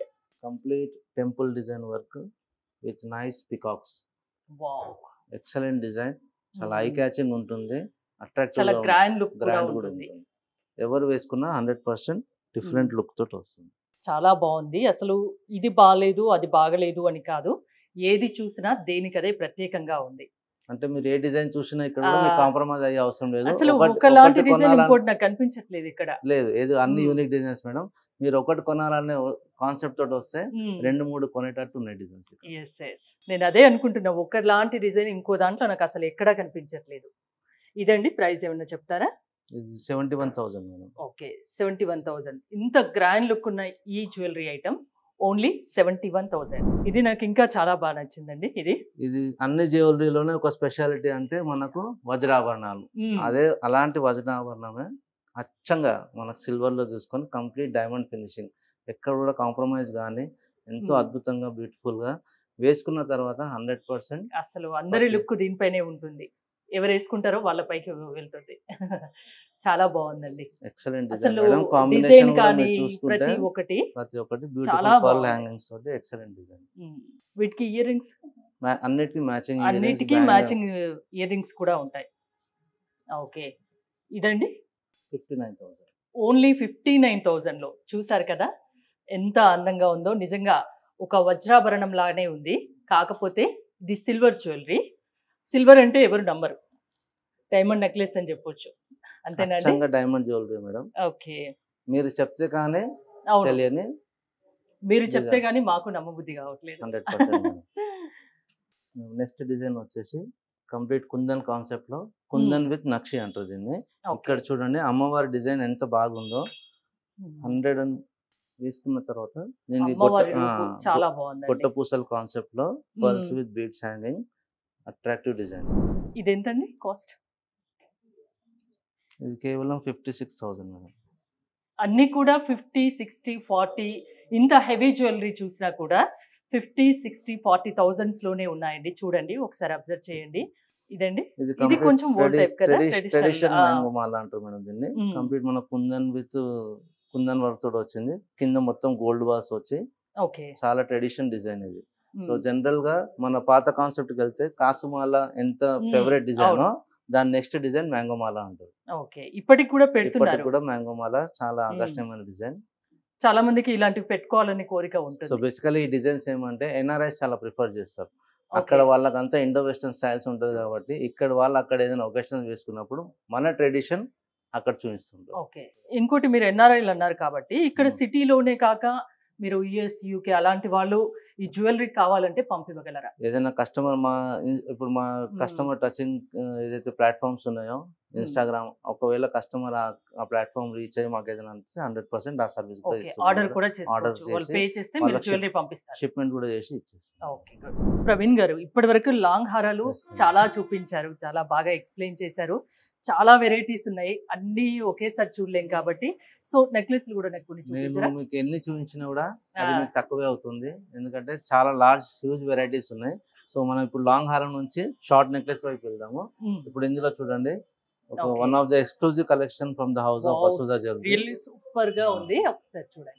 complete temple design work with nice peacocks wow excellent design చాలా ఐ Mhm. క్యాచింగ్ ఉంటుంది అట్రాక్టివ్ చాలా గ్రాండ్ లుక్ కూడా గ్రాండ్ కూడా ఉంటుంది ఉంటుంది ఎవరు వేసుకున్నా హండ్రెడ్ పర్సెంట్ డిఫరెంట్ లుక్ తోటి వస్తుంది చాలా బాగుంది అసలు ఇది బాగాలేదు అది బాగలేదు అని కాదు ఏది చూసినా దేనికదే ప్రత్యేకంగా ఉంది అంటే మీరు ఏ డిజైన్ చూసినా ఇక్కడ కూడా మీకు ఆ. కాంప్రమైజ్ అయ్యే అవసరం లేదు అసలు ఒకటి- ఒకలాంటి ఒకటి డిజైన్ కొనాలని- ఇంకోటి నాకు కనిపించట్లేదు ఇక్కడ లేదు ఏది అన్ని మ్మ్. యూనిక్ డిజైన్స్ మేడం మీరు ఒకటి కొనాలనే కాన్సెప్ట్ తోటి వస్తే రెండు మూడు కొనేటట్టు ఉన్నాయి డిజైన్స్ ఎస్ ఎస్ నేను అదే అనుకుంటున్నా ఒకలాంటి డిజైన్ ఇంకో దాంట్లో నాకు అసలు ఎక్కడా కనిపించట్లేదు ఇదండి ప్రైస్ ఏమన్నా చెప్తారా ఇది seventy one thousand madam okay seventy one thousand ఇంత గ్రాండ్ లుక్ ఉన్న ఈ jewellery item only seventy one thousand ఇది నాకు ఇంకా చాలా బాగా నచ్చిందండి ఇది ఇది అన్ని జ్యువెలరీలోనే ఒక స్పెషాలిటీ అంటే మనకు వజ్రాభరణాలు మ్మ్. అదే అలాంటి వజ్రాభరణమే అచ్చంగా మనకు సిల్వర్ లో చూసుకొని కంప్లీట్ డైమండ్ ఫినిషింగ్ ఎక్కడ కూడా కాంప్రమైజ్ కానీ ఎంతో Hmm. అద్భుతంగా బ్యూటిఫుల్ గా వేసుకున్న తర్వాత హండ్రెడ్ పర్సెంట్ అసలు అందరి Okay. లుక్ దీనిపైనే ఉంటుంది ఎవరు వేసుకుంటారో వాళ్ళ పైకి వెళ్తుంది చాలా బాగుందండి ఎక్సలెంట్ డిజైన్ అసలు మేడం డిజైన్ కాంబినేషన్ కూడా కానీ మీరు చూసుకుంటే ప్రతి ఒక్కటి ప్రతి ఒక్కటి చాలా బ్యూటిఫుల్ పర్ల్ బాగుంది. హ్యాంగింగ్స్ తోటి ఎక్సలెంట్ డిజైన్ మ్మ్. వీటికి ఇయర్ రింగ్స్ అన్నిటికీ మ్యాచింగ్ అన్నిటికీ మ్యాచింగ్ ఇయర్ రింగ్స్ కూడా ఉంటాయి ఓకే ఇదండి fifty nine thousand only fifty nine థౌజండ్లో చూసారు కదా ఎంత అందంగా ఉందో నిజంగా ఒక వజ్రాభరణం లాగానే ఉంది కాకపోతే ఇది సిల్వర్ జ్యువెలరీ సిల్వర్ అంటే ఎవరు నమ్మరు డైమండ్ నెక్లెస్ అని చెప్పొచ్చు అంతేనండి అచ్చంగా డైమండ్ జ్యువెలరీ మేడం ఓకే మీరు చెప్తే కానీ అవును తెలియని మీరు చెప్తే నిజం. గానీ మాకు నమ్మబుద్ధి కావట్లేదు హండ్రెడ్ పర్సెంట్ నెక్స్ట్ డిజైన్ వచ్చేసి కంప్లీట్ కుందన్ కాన్సెప్ట్ లో కుందన్ విత్ నక్షి అంటారు దీన్ని ఇక్కడ చూడండి అమ్మవారి డిజైన్ ఎంత బాగుందో హండ్రెడ్ అండ్ తీసుకున్న తర్వాత నేను ఈ అమ్మవారి గొట్ట- రూపు ఆ, చాలా గొట్ట బాగుందండి పూసల కాన్సెప్ట్ లో పర్ల్స్ మ్మ్. With beads hanging attractive design ఇది ఎంతండి కాస్ట్ ఇది కేవలం ఫిఫ్టీ సిక్స్ థౌసండ్ మేడం అన్ని కూడా ఫిఫ్టీ సిక్స్టీ ఫార్టీ ఇంత హెవీ జ్యువెలరీ చూసినా కూడా ఫిఫ్టీ సిక్స్టీ ఫార్టీ థౌజండ్స్ లోనే ఉన్నాయండి చూడండి ఒకసారి అబ్జర్వ్ చేయండి ఇదండి ఇది కొంచెం old type కదా, traditional, ట్రెడిషన్ ఆ. మ్యాంగో మాల అంటారు మేడం దీన్ని మ్మ్. కంప్లీట్ మన కుందన్ విత్ కుందన్ వర్క్ తోటి వచ్చింది కింద మొత్తం గోల్డ్ బాల్స్ వచ్చి ఓకే చాలా ట్రెడిషన్ డిజైన్ ఇది సో జనరల్ గా మన పాత కాన్సెప్ట్ కి వెళ్తే కాసుమాల ఎంత మ్మ్. ఫేవరెట్ డిజైన్ అవును. దాని నెక్స్ట్ డిజైన్ మ్యాంగో మాల అంటారు ఓకే ఇప్పటికి కూడా ఇప్పటికి పెడుతున్నారు కూడా మ్యాంగో మాల చాలా మ్మ్. ఆకర్షణీయమైన డిజైన్ చాలా మందికి ఇలాంటివి పెట్టుకోవాలని కోరిక సో ఉంటుంది బేసికలీ ఈ డిజైన్స్ ఏమంటే ఎన్ఆర్ఐస్ చాలా ప్రిఫర్ చేస్తారు Okay. అక్కడ వాళ్ళకంతా ఇండో వెస్టర్న్ స్టైల్స్ ఉంటుంది కాబట్టి ఇక్కడ వాళ్ళు అక్కడ ఏదైనా ఒకేషన్ వేసుకున్నప్పుడు మన ట్రెడిషన్ అక్కడ చూపిస్తుంటారు ఓకే ఇంకోటి మీరు ఎన్ఆర్ఐలు అన్నారు కాబట్టి ఇక్కడ మ్మ్. సిటీలోనే కాక మీరు యుఎస్ యూకే అలాంటి వాళ్ళు ఈ జ్యువెలరీ కావాలంటే పంపివ్వగలరా ఏదైనా కస్టమర్ మా ఇప్పుడు మా కస్టమర్ టచింగ్ ఏదైతే ప్లాట్ఫామ్స్ ఉన్నాయో ఇన్స్టాగ్రామ్ ఒకవేళ కస్టమర్ ఆ ప్లాట్ఫామ్ రీచ్ అయ్యి మాకు ఏదైనా అనిపిస్తే హండ్రెడ్ పర్సెంట్ ఆ సర్వీస్ ఓకే ఆర్డర్ కూడా చేసుకోవచ్చు వాళ్ళు చేసి పే చేస్తే మీరు వాళ్ళకి జ్యువెలరీ పంపిస్తారు షిప్మెంట్ కూడా చేసి ఇచ్చేస్తాం ఓకే గుడ్ ప్రవీణ్ గారు ఇప్పటి వరకు లాంగ్ హారాలు Yes, ma'am. చాలా చూపించారు చాలా బాగా ఎక్స్ప్లెయిన్ చేశారు చాలా వెరైటీస్ ఉన్నాయి అన్ని ఒకేసారి చూడలేం కాబట్టి సో నెక్లెస్ కూడా నాకు కొన్ని నేను చూపించరా మీకు ఎన్ని చూపించినా కూడా అది ఆ. మీకు తక్కువే అవుతుంది ఎందుకంటే చాలా లార్జ్ హ్యూజ్ వెరైటీస్ ఉన్నాయి సో మనం ఇప్పుడు లాంగ్ హారం నుంచి షార్ట్ నెక్లెస్ వైపు వెళ్దాము మ్మ్. ఇప్పుడు ఇందులో చూడండి ఒక Okay. One of the exclusive collection from the house of Wow. Vasudha jewellery really super గా ఉంది ఒకసారి చూడండి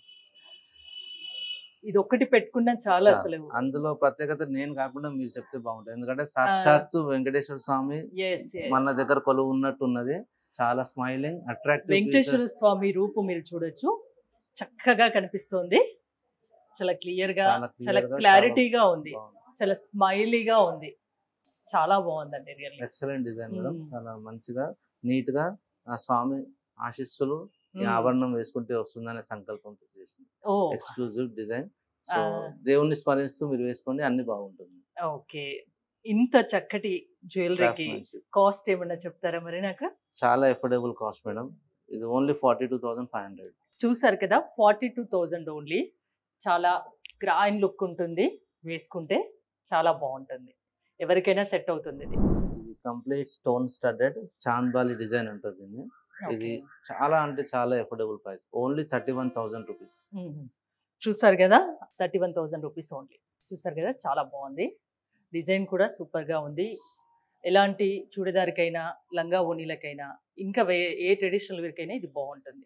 ఇది ఒక్కటి పెట్టుకున్నా చాలా చాలా. అసలు అందులో ప్రత్యేకత నేను కాకుండా మీరు చెప్తే బాగుంటుంది ఎందుకంటే సాక్షాత్తు వెంకటేశ్వర స్వామి ఎస్ మన దగ్గర కొలువు ఉన్నట్టు ఉన్నది చాలా స్మైలింగ్ అట్రాక్టివ్ వెంకటేశ్వర స్వామి రూపు మీరు చూడొచ్చు చక్కగా కనిపిస్తోంది చాలా క్లియర్ గా చాలా clear చాలా గా, క్లారిటీగా ఉంది చాలా స్మైలీగా ఉంది చాలా బాగుందండి రియల్లీ ఎక్సలెంట్ డిజైన్ మేడం మ్మ్. చాలా మంచిగా నీట్ గా ఆ స్వామి ఆశీస్సులు ఈ ఆభరణం వేసుకుంటే వస్తుందనే సంకల్పంతో చేసింది ఓ ఎక్స్క్లూజివ్ డిజైన్ సో ఆ. దేవుణ్ణి స్మరిస్తూ మీరు వేసుకోండి అన్ని బాగుంటుంది ఓకే ఇంత చక్కటి జ్యువెలరీకి Craftsmanship. కాస్ట్ ఏమన్నా చెప్తారా మరి నాకు చాలా ఎఫోర్డబుల్ కాస్ట్ మేడం ఇది only forty two thousand five hundred చూసారు కదా ఫార్టీ టూ థౌజండ్ ఓన్లీ చాలా గ్రాండ్ లుక్ ఉంటుంది వేసుకుంటే చాలా బాగుంటుంది ఎవరికైనా సెట్ అవుతుంది ఇది ఇది complete stone studded Chandbali design ఉంటుంది దీన్ని ఇది Okay. చాలా అంటే చాలా affordable price only thirty one thousand rupees మ్మ్. చూసారు కదా thirty one thousand rupees only చూసారు కదా చాలా బాగుంది డిజైన్ కూడా సూపర్గా ఉంది ఎలాంటి చూడదారికైనా లంగా ఓనీలకైనా ఇంకా వే ఏ ట్రెడిషనల్ వేర్కైనా ఇది బాగుంటుంది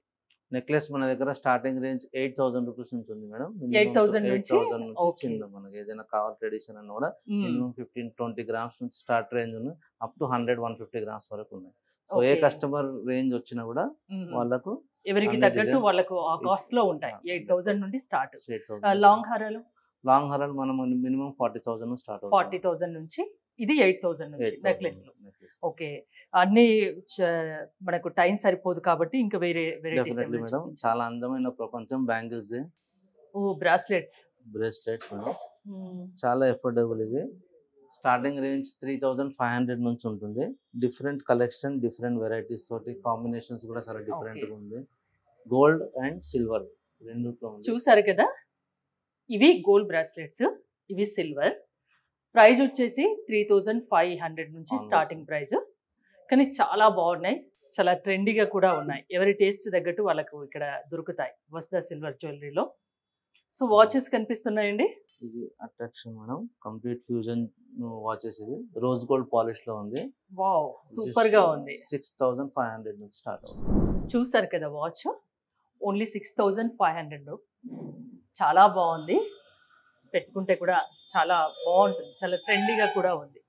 నెక్లెస్ మన దగ్గర starting range eight thousand rupees నుంచి ఉంది మేడం 8,000 నుంచి? నుంచి Okay. చిన్న మనకి ఏదైనా కావాలి ట్రెడిషన్ అన్న కూడా మ్మ్. మినిమం ఫిఫ్టీన్ ట్వంటీ గ్రామ్స్ నుంచి స్టార్ట్ రేంజ్ ఉన్నాయి up to hundred one fifty grams వరకు ఉన్నాయి సో ఏ Okay. కస్టమర్ రేంజ్ వచ్చినా కూడా మ్మ్. వాళ్ళకు ఎవరికి అన్ని తగ్గట్టు design- వాళ్ళకు ఆ కాస్ట్ లో ఉంటాయి ఆ, ఎయిట్ థౌసండ్ నుండి స్టార్ట్ ఎయిట్ థౌసండ్ లాంగ్ హారాలు లాంగ్ హారాలు మనం minimum forty thousand start forty thousand నుంచి ఇది ఎయిట్ థౌసండ్ నుంచి నెక్లెస్ లో నెక్లెస్ ఓకే అన్ని చ- మనకు టైం సరిపోదు కాబట్టి ఇంకా వేరే డెఫినెట్లీ మేడం వెరైటీస్ చాలా అందమైన ప్రపంచం బ్యాంగిల్స్ ఓ బ్రాస్లెట్స్ బ్రేస్లెట్స్ మేడం చాలా ఎఫోర్డబుల్ ఇది starting range three thousand five hundred నుంచి ఉంటుంది డిఫరెంట్ కలెక్షన్ డిఫరెంట్ వెరైటీస్ తోటి కాంబినేషన్స్ కూడా చాలా డిఫరెంట్ గా ఉంది గోల్డ్ అండ్ సిల్వర్ రెండిట్లో ఉంది చూసారు కదా ఇవి గోల్డ్ బ్రాస్లెట్స్ ఇవి సిల్వర్ ప్రైస్ వచ్చేసి త్రీ థౌజండ్ ఫైవ్ హండ్రెడ్ నుంచి Almost. స్టార్టింగ్ ప్రైస్ కానీ చాలా బాగున్నాయి చాలా ట్రెండీగా కూడా ఉన్నాయి ఎవరి టేస్ట్ తగ్గట్టు వాళ్ళకు ఇక్కడ దొరుకుతాయి వస్తా సిల్వర్ జ్యువెలరీలో సో వాచెస్ కనిపిస్తున్నాయండి ఇది attraction madam complete fusion watches ఇది రోజ్ గోల్డ్ పాలిష్ లో ఉంది వావ్ సూపర్ గా ఉంది సిక్స్ థౌసండ్ ఫైవ్ హండ్రెడ్ నుంచి స్టార్ట్ అవుతుంది చూసారు కదా watch only six thousand five hundred చాలా బాగుంది పెట్టుకుంటే కూడా చాలా బాగుంటుంది చాలా ట్రెండీగా కూడా ఉంది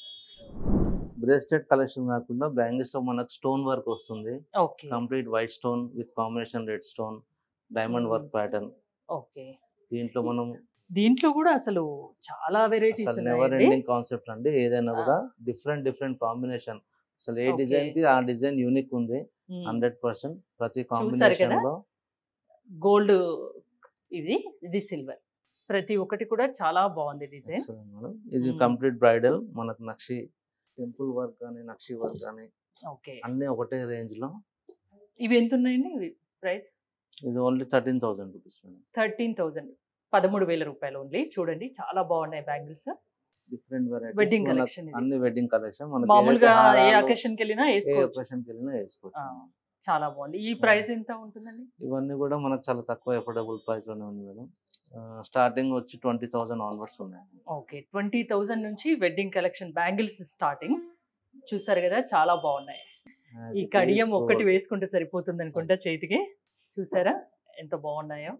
బ్రేస్లెట్ కలెక్షన్ కాకుండా బ్యాంగిల్స్ లో మనకు స్టోన్ వర్క్ వస్తుంది okay complete white stone with combination red stone diamond Hmm. Work pattern okay దీంట్లో మనం దీంట్లో కూడా అసలు చాలా వెరైటీస్ అసలు నెవర్ ఎండింగ్ కాన్సెప్ట్ అండి ఏదైనా కూడా డిఫరెంట్ డిఫరెంట్ కాంబినేషన్ అసలు ఏ Okay. డిజైన్ కి ఆ డిజైన్ యూనిక్ ఉంది హండ్రెడ్ పర్సెంట్ ప్రతి చూసారు కాంబినేషన్ కదా? లో గోల్డ్ ఇది ఇది సిల్వర్ ప్రతి ఒక్కటి కూడా చాలా బాగుంది డిజైన్ excellent మేడం. ఇది Hmm. కంప్లీట్ బ్రైడల్ మనకు నక్షి టెంపుల్ వర్క్ కానీ నక్షి వర్క్ కానీ ఓకే అన్ని ఒకటే రేంజ్ లో ఇవి ఎంత ఉన్నాయండి ప్రైస్ ఇది only thirteen thousand rupees madam thirteen thousand పదమూడు వేల రూపాయలు ఓన్లీ చూడండి చాలా బాగున్నాయి bangles different wedding varieties collection ఇది అన్ని వెడ్డింగ్ కలెక్షన్ మనకి మామూలుగా ఏదైతే ఏ హారాలు, అకేషన్ కి వెళ్ళినా ఏ వేసుకోవచ్చు occasion కి వెళ్ళినా వేసుకోవచ్చు ఆ. చాలా బాగుంది ఈ ప్రైస్ ఎంత ఉంటుందండి ఇవన్నీ కూడా మనకు చాలా తక్కువ ఎఫోర్డబుల్ ప్రైస్ లోనే ఉంది మేడం స్టార్టింగ్ వచ్చి ట్వంటీ థౌసండ్ ఆన్వర్డ్స్ ఉన్నాయి ఓకే ట్వంటీ థౌజండ్ నుంచి వెడ్డింగ్ కలెక్షన్ బ్యాంగిల్స్ స్టార్టింగ్ చూసారు కదా చాలా బాగున్నాయి ఈ కడియం ఒక్కటి వేసుకుంటే సరిపోతుంది అనుకుంటా చేతికి చూసారా ఎంత బాగున్నాయో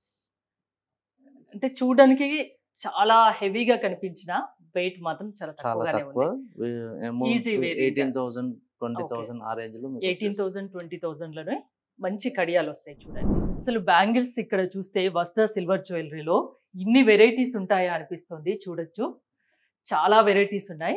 అంటే చూడడానికి చాలా హెవీగా కనిపించిన వెయిట్ మాత్రం చాలా చాలా తక్కువగానే తక్కువ ఉంది Easy wear ఇంకా. Eighteen thousand twenty Okay. Thousand ఆ రేంజ్ లో మీకు ఎయిటీన్ వచ్చేస్తుంది. థౌసండ్ ట్వంటీ థౌసండ్ లోనే మంచి కడియాలు వస్తాయి చూడండి అసలు బ్యాంగిల్స్ ఇక్కడ చూస్తే వస్తా సిల్వర్ జ్యువెలరీలో ఇన్ని వెరైటీస్ ఉంటాయా అనిపిస్తుంది చూడొచ్చు చాలా వెరైటీస్ ఉన్నాయి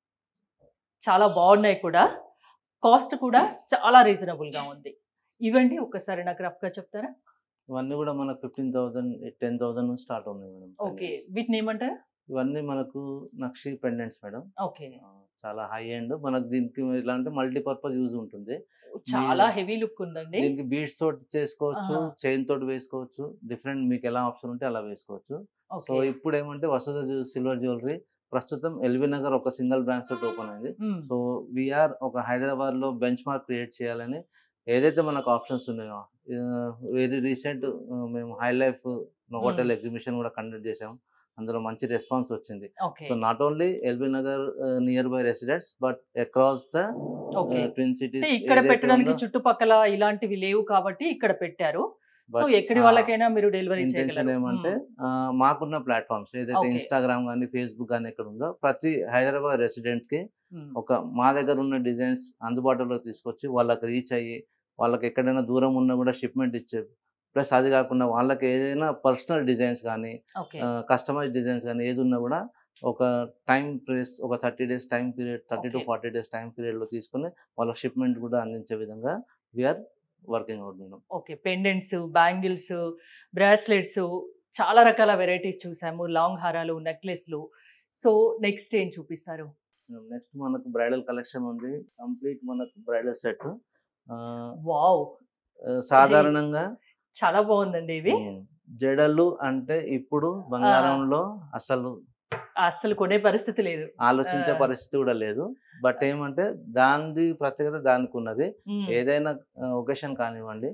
చాలా బాగున్నాయి కూడా కాస్ట్ కూడా చాలా రీజనబుల్ గా ఉంది ఇవండి ఒకసారి నాకు రఫ్ గా చెప్తారా ఇవన్నీ కూడా మనకు ఫిఫ్టీన్ థౌసండ్ టెన్ థౌసండ్ నుంచి స్టార్ట్ ఉన్నాయి మేడం ఓకే వీటిని ఏమంటారు ఇవన్నీ మనకు నక్షి పెండెంట్స్ మేడం ఓకే ఆ, చాలా హై ఎండ్ మనకు దీనికి ఎలా అంటే మల్టీపర్పస్ యూజ్ ఉంటుంది చాలా హెవీ లుక్ ఉందండి దీనికి బీడ్స్ తోటి చేసుకోవచ్చు ఆహా. చైన్ తోటి వేసుకోవచ్చు డిఫరెంట్ మీకు ఎలా ఆప్షన్ ఉంటే అలా వేసుకోవచ్చు సో ఓకే ఇప్పుడు ఏమంటే వసత సిల్వర్ జ్యువెలరీ ప్రస్తుతం ఎల్వి నగర్ ఒక సింగిల్ బ్రాంచ్ తోటి ఓపెన్ అయింది మ్మ్. సో వీఆర్ ఒక హైదరాబాద్ లో బెంచ్ మార్క్ క్రియేట్ చేయాలని ఏదైతే మనకు ఆప్షన్స్ ఉన్నాయో వెరీ రీసెంట్ మేము హై లైఫ్ నోవోటెల్ ఎగ్జిబిషన్ కూడా కండక్ట్ చేసాం అందులో మంచి రెస్పాన్స్ వచ్చింది okay so not only LB Nagar near by residents but across the okay twin cities అంటే ఇక్కడ పెట్టడానికి చుట్టుపక్కల ఇలాంటివి లేవు కాబట్టి ఇక్కడ పెట్టారు సో ఎక్కడి వాళ్ళకైనా మీరు డెలివరీ ఇంటెన్షన్ చేయగలరు ఏమంటే ఆ, మాకున్న ప్లాట్ఫామ్స్ ఏదైతే Okay. ఇన్స్టాగ్రామ్ కానీ ఫేస్బుక్ కానీ ఎక్కడ ఉందో ప్రతి హైదరాబాద్ రెసిడెంట్ కి మ్మ్. ఒక మా దగ్గర ఉన్న డిజైన్స్ అందుబాటులో తీసుకొచ్చి వాళ్ళకి రీచ్ అయ్యి వాళ్ళకి ఎక్కడైనా దూరం ఉన్నా కూడా షిప్మెంట్ ఇచ్చే ప్లస్ అది కాకుండా వాళ్ళకి ఏదైనా పర్సనల్ డిజైన్స్ కానీ ఓకే కస్టమైజ్ డిజైన్స్ కానీ ఏది ఉన్నా కూడా ఒక టైం ప్లేస్ ఒక thirty days time period thirty to Okay. Forty days time period లో తీసుకుని వాళ్ళ షిప్మెంట్ కూడా అందించే విధంగా we are working out madam okay pendants bangles bracelets చాలా రకాల వెరైటీస్ చూసాము లాంగ్ హారాలు నెక్లెస్లు సో నెక్స్ట్ ఏం చూపిస్తారు నెక్స్ట్ మనకు బ్రైడల్ కలెక్షన్ ఉంది కంప్లీట్ మనకు బ్రైడల్ సెట్ వావ్ సాధారణంగా చాలా బాగుందండి ఇవి ఉమ్, జడలు అంటే ఇప్పుడు బంగారంలో అసలు అస్సలు కొనే పరిస్థితి లేదు ఆలోచించే ఆ. పరిస్థితి కూడా లేదు బట్ ఏమంటే దాని ప్రత్యేకత దానికి ఉన్నది మ్మ్. ఏదైనా ఒకేషన్ కానివ్వండి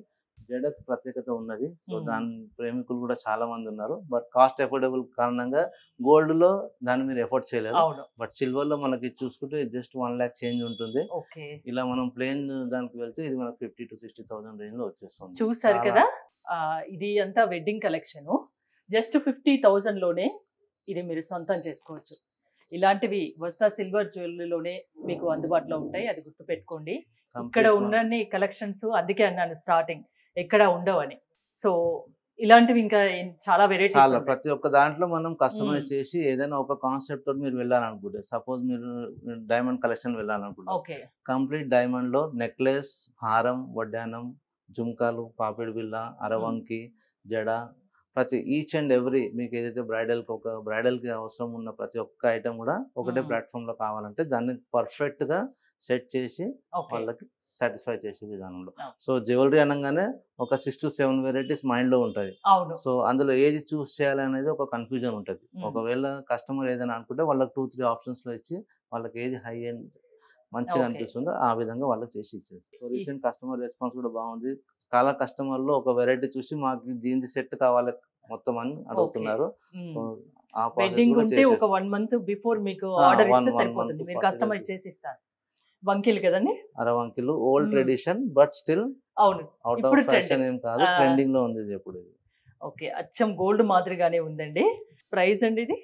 జడకు ప్రత్యేకత ఉన్నది సో మ్మ్. దాని ప్రేమికులు కూడా చాలా మంది ఉన్నారు బట్ కాస్ట్ ఎఫోర్డబుల్ కారణంగా గోల్డ్ లో దాన్ని మీరు ఎఫోర్డ్ చేయలేరు అవును బట్ సిల్వర్ లో మనకి చూసుకుంటే జస్ట్ వన్ ల్యాక్ చేంజ్ ఉంటుంది ఓకే ఇలా మనం ప్లేన్ దానికి వెళ్తే ఇది మనకి fifty to sixty thousand range లో వచ్చేస్తుంది చూసారు చాలా- కదా ఆ, ఇది అంతా wedding collection just fifty thousand లోనే ఇది మీరు సొంతం చేసుకోవచ్చు ఇలాంటివి వస్తా సిల్వర్ జ్యువెలరీలోనే మీకు అందుబాటులో ఉంటాయి అది గుర్తుపెట్టుకోండి ఇక్కడ Complete ఉన్నన్ని కలెక్షన్స్ అందుకే అన్నాను స్టార్టింగ్ ఎక్కడ ఉండవని సో ఇలాంటివి ఇంకా ఏం- చాలా చాలా వెరైటీస్ ప్రతి ఒక్క దాంట్లో మనం కస్టమైజ్ మ్మ్. చేసి ఏదైనా ఒక కాన్సెప్ట్ తోటి మీరు వెళ్ళాలనుకుంటే సపోజ్ మీరు డైమండ్ కలెక్షన్ వెళ్ళాలనుకుంటే ఓకే కంప్లీట్ డైమండ్ లో నెక్లెస్ హారం వడ్డానం జుంకాలు పాపిడి బిల్ల అరవంకి జడ ప్రతి ఈచ్ అండ్ ఎవ్రీ మీకు ఏదైతే బ్రైడల్ కి ఒక బ్రైడల్ కి అవసరం ఉన్న ప్రతి ఒక్క ఐటమ్ కూడా ఒకటే మ్మ్. ప్లాట్ఫామ్ లో కావాలంటే దాన్ని పర్ఫెక్ట్ గా సెట్ చేసి ఓకే వాళ్ళకి సాటిస్ఫై చేసే విధానంలో Okay. సో జ్యువెలరీ అనగానే ఒక six to seven varieties mind లో ఉంటుంది అవును సో అందులో ఏది చూస్ చేయాలనేది ఒక కన్ఫ్యూజన్ ఉంటుంది మ్మ్. ఒకవేళ కస్టమర్ ఏదైనా అనుకుంటే వాళ్ళకి టూ త్రీ ఆప్షన్స్ లో ఇచ్చి వాళ్ళకి ఏది హై ఎండ్ మంచిగా Okay. అనిపిస్తుందో ఆ విధంగా వాళ్ళకి చేసి ఇచ్చేది సో రీసెంట్ కస్టమర్ రెస్పాన్స్ కూడా బాగుంది చాలా కస్టమర్ లో ఒక వెరైటీ చూసి మాకు దీని సెట్ కావాలి మొత్తం అని అడుగుతున్నారు సో ఆ process వెడ్డింగ్ కూడా ఉంటే ఒక చేసేస్తాం. వన్ మంత్ బిఫోర్ మీకు ఆ, ఆర్డర్ one- ఇస్తే one సరిపోతుంది month మీరు forty కస్టమైజ్ days. చేసి ఇస్తారు వంకీలు కదండి అరవంకిలు old hmm. Tradition but still అవును అవుట్ ఇప్పుడు ఆఫ్ ఫ్యాషన్ ఏం కాదు ఆ. ట్రెండింగ్ లో ఉంది ఇది ఎప్పుడు ఇది ఓకే అచ్చం గోల్డ్ మాదిరిగానే ఉందండి ప్రైస్ అండి ఇది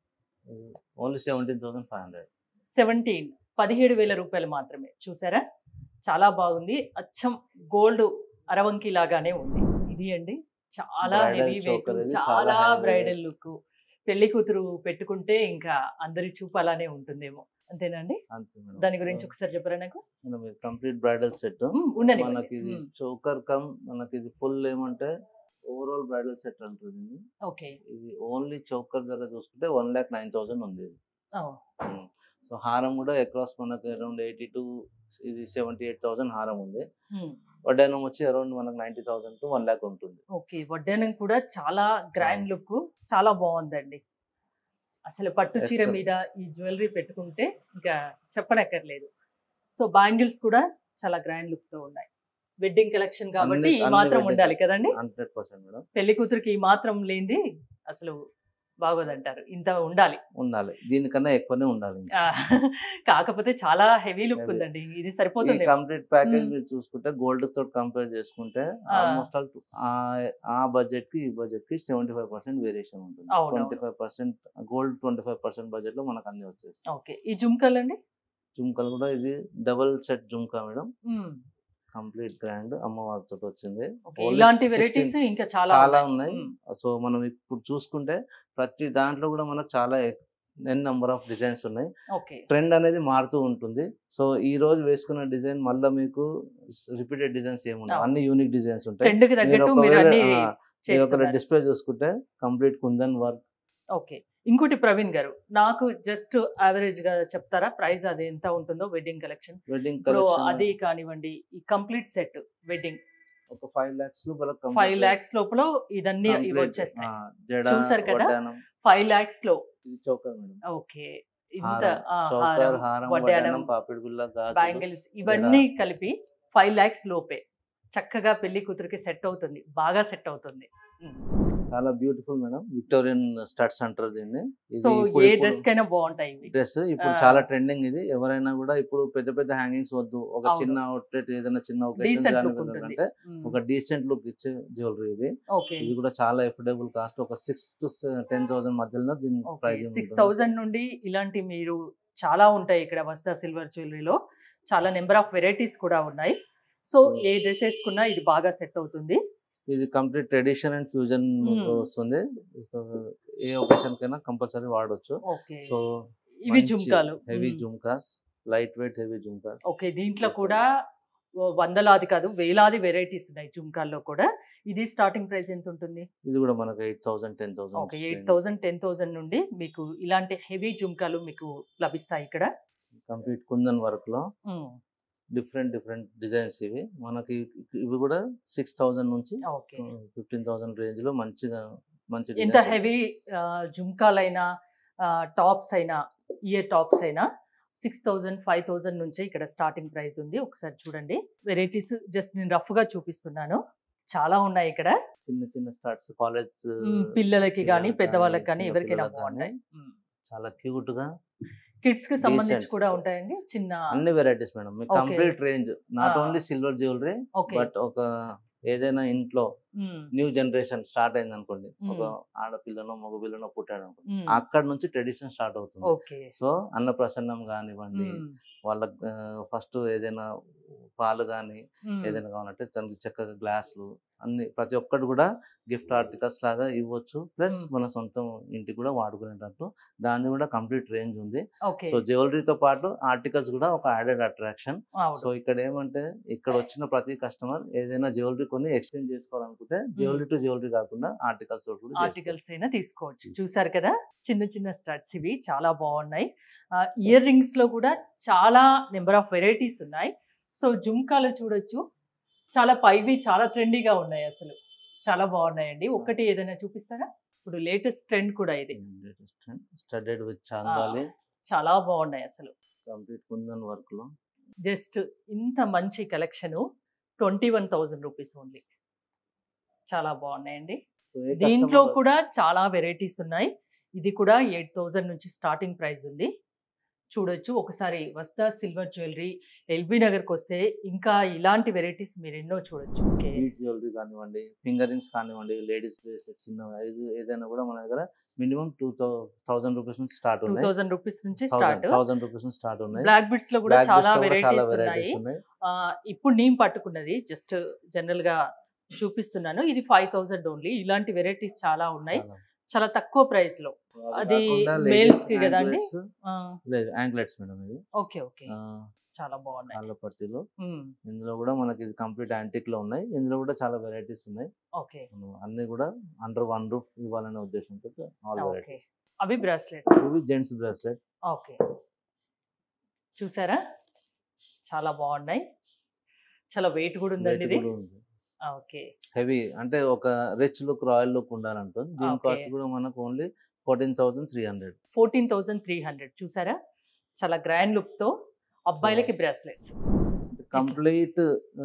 only seventeen thousand five hundred seventeen పదిహేడు వేల రూపాయలు మాత్రమే చూసారా చాలా బాగుంది అచ్చం గోల్డ్ అరవంకి లాగానే ఉంది ఇది అండి చాలా Bridal హెవీ వెయిట్ choker ఇది చాలా చాలా heavy బ్రైడల్ లుక్ పెళ్లి కూతురు పెట్టుకుంటే ఇంకా అందరి చూపాలానే ఉంటుందేమో అంతేనండి అంతే మేడం. దాని గురించి ఒకసారి చెప్పరా నాకు మనం కంప్లీట్ బ్రైడల్ సెట్ మ్మ్, ఉండని మనకి ఇది చోకర్ కమ్ మనకి ఇది ఫుల్ ఏమంటే ఓవరాల్ బ్రైడల్ సెట్ అంటుంది ఇది. ఓకే ఇది ఓన్లీ చోకర్ ధర చూసుకుంటే వన్ ల్యాక్ నైన్ థౌసండ్ ఉంది ఇది సో హారం కూడా అక్రాస్ మనకి అరౌండ్ ఎయిటీ టు ఇది సెవెంటీ ఎయిట్ థౌసండ్ హారం ఉంది వడ్డానం వచ్చి అరౌండ్ మనకు ninety thousand to one lakh ఉంటుంది ఓకే వడ్డానం కూడా చాలా గ్రాండ్ లుక్ చాలా బాగుందండి అసలు పట్టు చీర Excellent. మీద ఈ జ్యువెలరీ పెట్టుకుంటే ఇంకా చెప్పనక్కర్లేదు సో బ్యాంగిల్స్ కూడా చాలా గ్రాండ్ లుక్ తో ఉన్నాయి వెడ్డింగ్ కలెక్షన్ కాబట్టి అన్ని- ఈ అన్ని మాత్రం wedding- ఉండాలి కదండి హండ్రెడ్ పర్సెంట్ మేడం పెళ్లి కూతురికి ఈ మాత్రం లేనిది అసలు బాగోదంటారు ఇంత ఉండాలి ఉండాలి దీనికన్నా ఎక్కువనే ఉండాలి ఇంకా. ఆ, కాకపోతే చాలా హెవీ లుక్ Heavy. ఉందండి ఇది ఈ సరిపోతుంది కంప్లీట్ ప్యాకేజ్ మ్మ్. మీరు చూసుకుంటే గోల్డ్ తోటి కంపేర్ చేసుకుంటే ఆ. ఆల్మోస్ట్ ఆల్ ఆ బడ్జెట్ కి ఈ బడ్జెట్ కి సెవెంటీ ఫైవ్ పర్సెంట్ వేరియేషన్ ఉంటుంది అవును, twenty five percent gold twenty five percent budget లో మనకు అన్ని వచ్చేస్తాయి ఓకే ఈ జుమ్కల్ అండి జుంకాలు కూడా ఇది double set jhumka madam hmm. Complete grand అమ్మవారితో వచ్చింది ఓకే, Only ఇలాంటి 16 వెరైటీస్ ఇంకా చాలా చాలా ఉన్నాయి మ్మ్. సో మనం ఇప్పుడు చూసుకుంటే ప్రతి దాంట్లో కూడా మనకు చాలా ఎన్ నెంబర్ ఆఫ్ డిజైన్స్ ఉన్నాయి ఓకే ట్రెండ్ అనేది మారుతూ ఉంటుంది సో ఈ రోజు వేసుకున్న డిజైన్ మళ్ళీ మీకు రిపీటెడ్ డిజైన్స్ ఏముండవు అవును. అన్ని యూనిక్ డిజైన్స్ ఉంటాయి ట్రెండ్ కి మీరు తగ్గట్టు మీరు ఒకవేళ, అన్ని ఆ, మీరు ఒక చేస్తున్నారు డిస్ప్లే చూసుకుంటే కంప్లీట్ కుందన్ వర్క్ ఓకే ఇంకోటి ప్రవీణ్ గారు నాకు జస్ట్ యావరేజ్ గా చెప్తారా ప్రైస్ అది ఎంత ఉంటుందో వెడ్డింగ్ కలెక్షన్ వెడ్డింగ్ ఇప్పుడు కలెక్షన్ అది కానివ్వండి ఈ కంప్లీట్ సెట్ వెడ్డింగ్ ఒక ఫైవ్ లాక్స్ లో ఫైవ్ లాక్స్ లోపల ఇదన్నీ ఇవి వచ్చేస్తాయి జడ చూసారు కదా? వడ్డానం ఫైవ్ లాక్స్ లో ఇది చౌకర్ మేడం ఓకే ఇంత హారం, ఆ, చౌకర్ హారం, హారం వడ్డానం, వడ్డానం పాపిడి బిళ్ళ గాజులు బ్యాంగిల్స్ ఇవన్నీ కలిపి ఫైవ్ లాక్స్ లోపే చక్కగా పెళ్లి కూతురికి సెట్ అవుతుంది బాగా సెట్ అవుతుంది చాలా బ్యూటిఫుల్ మేడం విక్టోరియన్ స్టడ్స్ అంటారు దీన్ని ఇది సో ఇప్పుడు- ఏ ఇప్పుడు డ్రెస్ కైనా బాగుంటాయి ఇవి డ్రెస్ ఇప్పుడు ఆ. చాలా ట్రెండింగ్ ఇది ఎవరైనా కూడా ఇప్పుడు పెద్ద పెద్ద హ్యాంగింగ్స్ వద్దు ఒక అవును. చిన్న అవుట్లెట్ ఏదైనా చిన్న Decent look ఒకేషన్ ఉంటుంది. అంటే మ్మ్. ఒక డీసెంట్ లుక్ ఇచ్చే జ్యువెలరీ ఇది ఓకే ఇది కూడా చాలా ఎఫోర్డబుల్ కాస్ట్ ఒక సిక్స్ టు టెన్ థౌసండ్ మధ్యలో దీని ఓకే ప్రైస్ సిక్స్ థౌజండ్ నుండి ఇలాంటి మీరు చాలా ఉంటాయి ఇక్కడ వస్తా సిల్వర్ జ్యువెలరీలో చాలా నెంబర్ ఆఫ్ వెరైటీస్ కూడా ఉన్నాయి సో Hmm. ఏ డ్రెస్ వేసుకున్నా ఇది బాగా సెట్ అవుతుంది ఇది complete tradition and fusion Hmm. వస్తుంది So, ఏ ఒకేషన్ కైనా కంపల్సరీ వాడొచ్చు ఓకే సో ఇవి జుమ్కాలు heavy Hmm. Jhumkas light weight heavy jhumkas okay దీంట్లో కూడా ఓ వందలాది కాదు వేలాది వెరైటీస్ ఉన్నాయి జుమ్కాల్లో కూడా ఇది స్టార్టింగ్ ప్రైస్ ఎంత ఉంటుంది ఇది కూడా మనకు eight thousand ten okay eight thousand thousand ten thousand నుండి మీకు ఇలాంటి హెవీ జుమ్కాలు మీకు లభిస్తాయి ఇక్కడ కంప్లీట్ కుందన్ వర్క్ లో మ్మ్. డిఫరెంట్ డిఫరెంట్ డిజైన్స్ ఇవి మనకి ఇవి కూడా సిక్స్ థౌసండ్ నుంచి ఓకే ఫిఫ్టీన్ థౌసండ్ రేంజ్ లో మంచిగా మంచి ఎంత designs హెవీ జుమ్కాలైనా టాప్స్ అయినా ఇయర్ టాప్స్ అయినా సిక్స్ థౌజండ్ ఫైవ్ థౌజండ్ నుంచే ఇక్కడ స్టార్టింగ్ ప్రైస్ ఉంది ఒకసారి చూడండి వెరైటీస్ జస్ట్ నేను రఫ్గా చూపిస్తున్నాను చాలా ఉన్నాయి ఇక్కడ చిన్న చిన్న స్టార్ట్స్ కాలేజ్ మ్మ్, పిల్లలకి కానీ పిల్లలకి పెద్దవాళ్ళకి కానీ, కానీ చిన్న ఎవరికైనా పిల్లలకి బాగుంటాయి మ్మ్. చాలా క్యూట్ గా కిడ్స్ కి సంబంధించి Decent. కూడా ఉంటాయండి చిన్న అన్ని వెరైటీస్ మేడం మీకు Okay. Complete range not Ah. Only silver jewellery okay but ఒక ఏదైనా ఇంట్లో మ్మ్. న్యూ జనరేషన్ స్టార్ట్ అయింది అనుకోండి ఒక మ్మ్. ఆడపిల్లనో మగ పిల్లనో పుట్టాడు అనుకోండి మ్మ్. అక్కడ నుంచి ట్రెడిషన్ స్టార్ట్ అవుతుంది ఓకే సో అన్నప్రసన్నం కానివ్వండి మ్మ్. వాళ్ళ ఫస్ట్ ఏదైనా పాలు కానీ మ్మ్. ఏదైనా కావాలంటే దానికి చక్కగా గ్లాసులు అన్ని ప్రతి ఒక్కటి కూడా గిఫ్ట్ ఆర్టికల్స్ లాగా ఇవ్వచ్చు ప్లస్ మ్మ్. మన సొంతం ఇంటికి కూడా వాడుకునేటట్టు దాన్ని కూడా కంప్లీట్ రేంజ్ ఉంది ఓకే సో జ్యువెలరీతో పాటు ఆర్టికల్స్ కూడా ఒక యాడెడ్ అట్రాక్షన్ అవును. సో ఇక్కడ ఏమంటే ఇక్కడ వచ్చిన ప్రతి కస్టమర్ ఏదైనా జ్యువెలరీ కొని ఎక్స్చేంజ్ చేసుకోవాలనుకుంటే జ్యువెలరీ టు జ్యువెలరీ కాకుండా ఆర్టికల్స్ కూడా చేసుకోవచ్చు. ఆర్టికల్స్ అయినా తీసుకోవచ్చు చూసారు కదా చిన్న చిన్న స్టడ్స్ ఇవి చాలా బాగున్నాయి ఇయర్ రింగ్స్ లో కూడా చాలా నెంబర్ ఆఫ్ వెరైటీస్ ఉన్నాయి సో జుమ్కాలు చూడొచ్చు చాలా పైవి చాలా ట్రెండీగా ఉన్నాయి అసలు చాలా బాగున్నాయండి ఒక్కటి ఏదైనా చూపిస్తారా ఇప్పుడు లేటెస్ట్ ట్రెండ్ కూడా ఇది స్టడెడ్ విత్ చాందాలి చాలా బాగున్నాయి అసలు కంప్లీట్ కుందన్ వర్క్ లో జస్ట్ ఇంత మంచి collection twenty one thousand rupees only చాలా బాగున్నాయండి So, ఏ దీంట్లో customer- కూడా చాలా వెరైటీస్ ఉన్నాయి ఇది కూడా ఎయిట్ థౌజండ్ నుంచి స్టార్టింగ్ ప్రైస్ ఉంది చూడొచ్చు ఒకసారి వస్తా సిల్వర్ జ్యువెలరీ ఎల్బీ నగర్కి వస్తే ఇంకా ఇలాంటి వెరైటీస్ మీరు ఎన్నో చూడొచ్చు ఓకే బీడ్స్ జ్యువెలరీ కానివ్వండి ఫింగర్ రింగ్స్ కానివ్వండి లేడీస్ బ్రేస్లెట్ చిన్న ఏది- ఏదైనా కూడా మన దగ్గర మినిమం టూ థౌసండ్ రూపీస్ నుంచి స్టార్ట్ టూ ఉన్నాయి థౌజండ్ రూపీస్ నుంచి స్టార్ట్ థౌసండ్ రూపీస్ నుంచి స్టార్ట్ ఉన్నాయి బ్లాక్ బిట్స్ లో కూడా Black చాలా beads లో కూడా చాలా వెరైటీస్ ఉన్నాయి వెరైటీస్ ఉన్నాయి ఆ, ఇప్పుడు నేను పట్టుకున్నది జస్ట్ జనరల్ గా చూపిస్తున్నాను ఇది ఫైవ్ థౌజండ్ ఓన్లీ ఇలాంటి వెరైటీస్ చాలా ఉన్నాయి చాలా. చాలా తక్కువ ప్రైస్ లో అది కాకుండా males ladies కి కదా అండి? anklets- ఆ, లేదు యాంక్లెట్స్ మేడం ఇది ఓకే ఓకే ఆ, చాలా బాగున్నాయి కాళ్ళ పట్టీలు ఉమ్, ఇందులో కూడా మనకి ఇది కంప్లీట్ యాంటిక్ లో ఉన్నాయి ఇందులో కూడా చాలా వెరైటీస్ ఉన్నాయి ఓకే మనం అన్ని కూడా అండర్ వన్ రూఫ్ ఇవ్వాలనే ఉద్దేశంతో ఆల్ ఓకే వెరైటీస్ అవి బ్రాస్లెట్స్ ఇవి జెంట్స్ బ్రాస్లెట్ ఓకే చూసారా చాలా బాగున్నాయి చాలా వెయిట్ కూడా ఉందండి ఇది ఓకే హెవీ అంటే ఒక రిచ్ లుక్ రాయల్ లుక్ ఉండాలంటుంది దీని Okay. కాస్ట్ కూడా మనకు only fourteen thousand three hundred fourteen thousand three hundred చూసారా చాలా గ్రాండ్ లుక్ తో అబ్బాయిలకి బ్రాస్లెట్స్ కంప్లీట్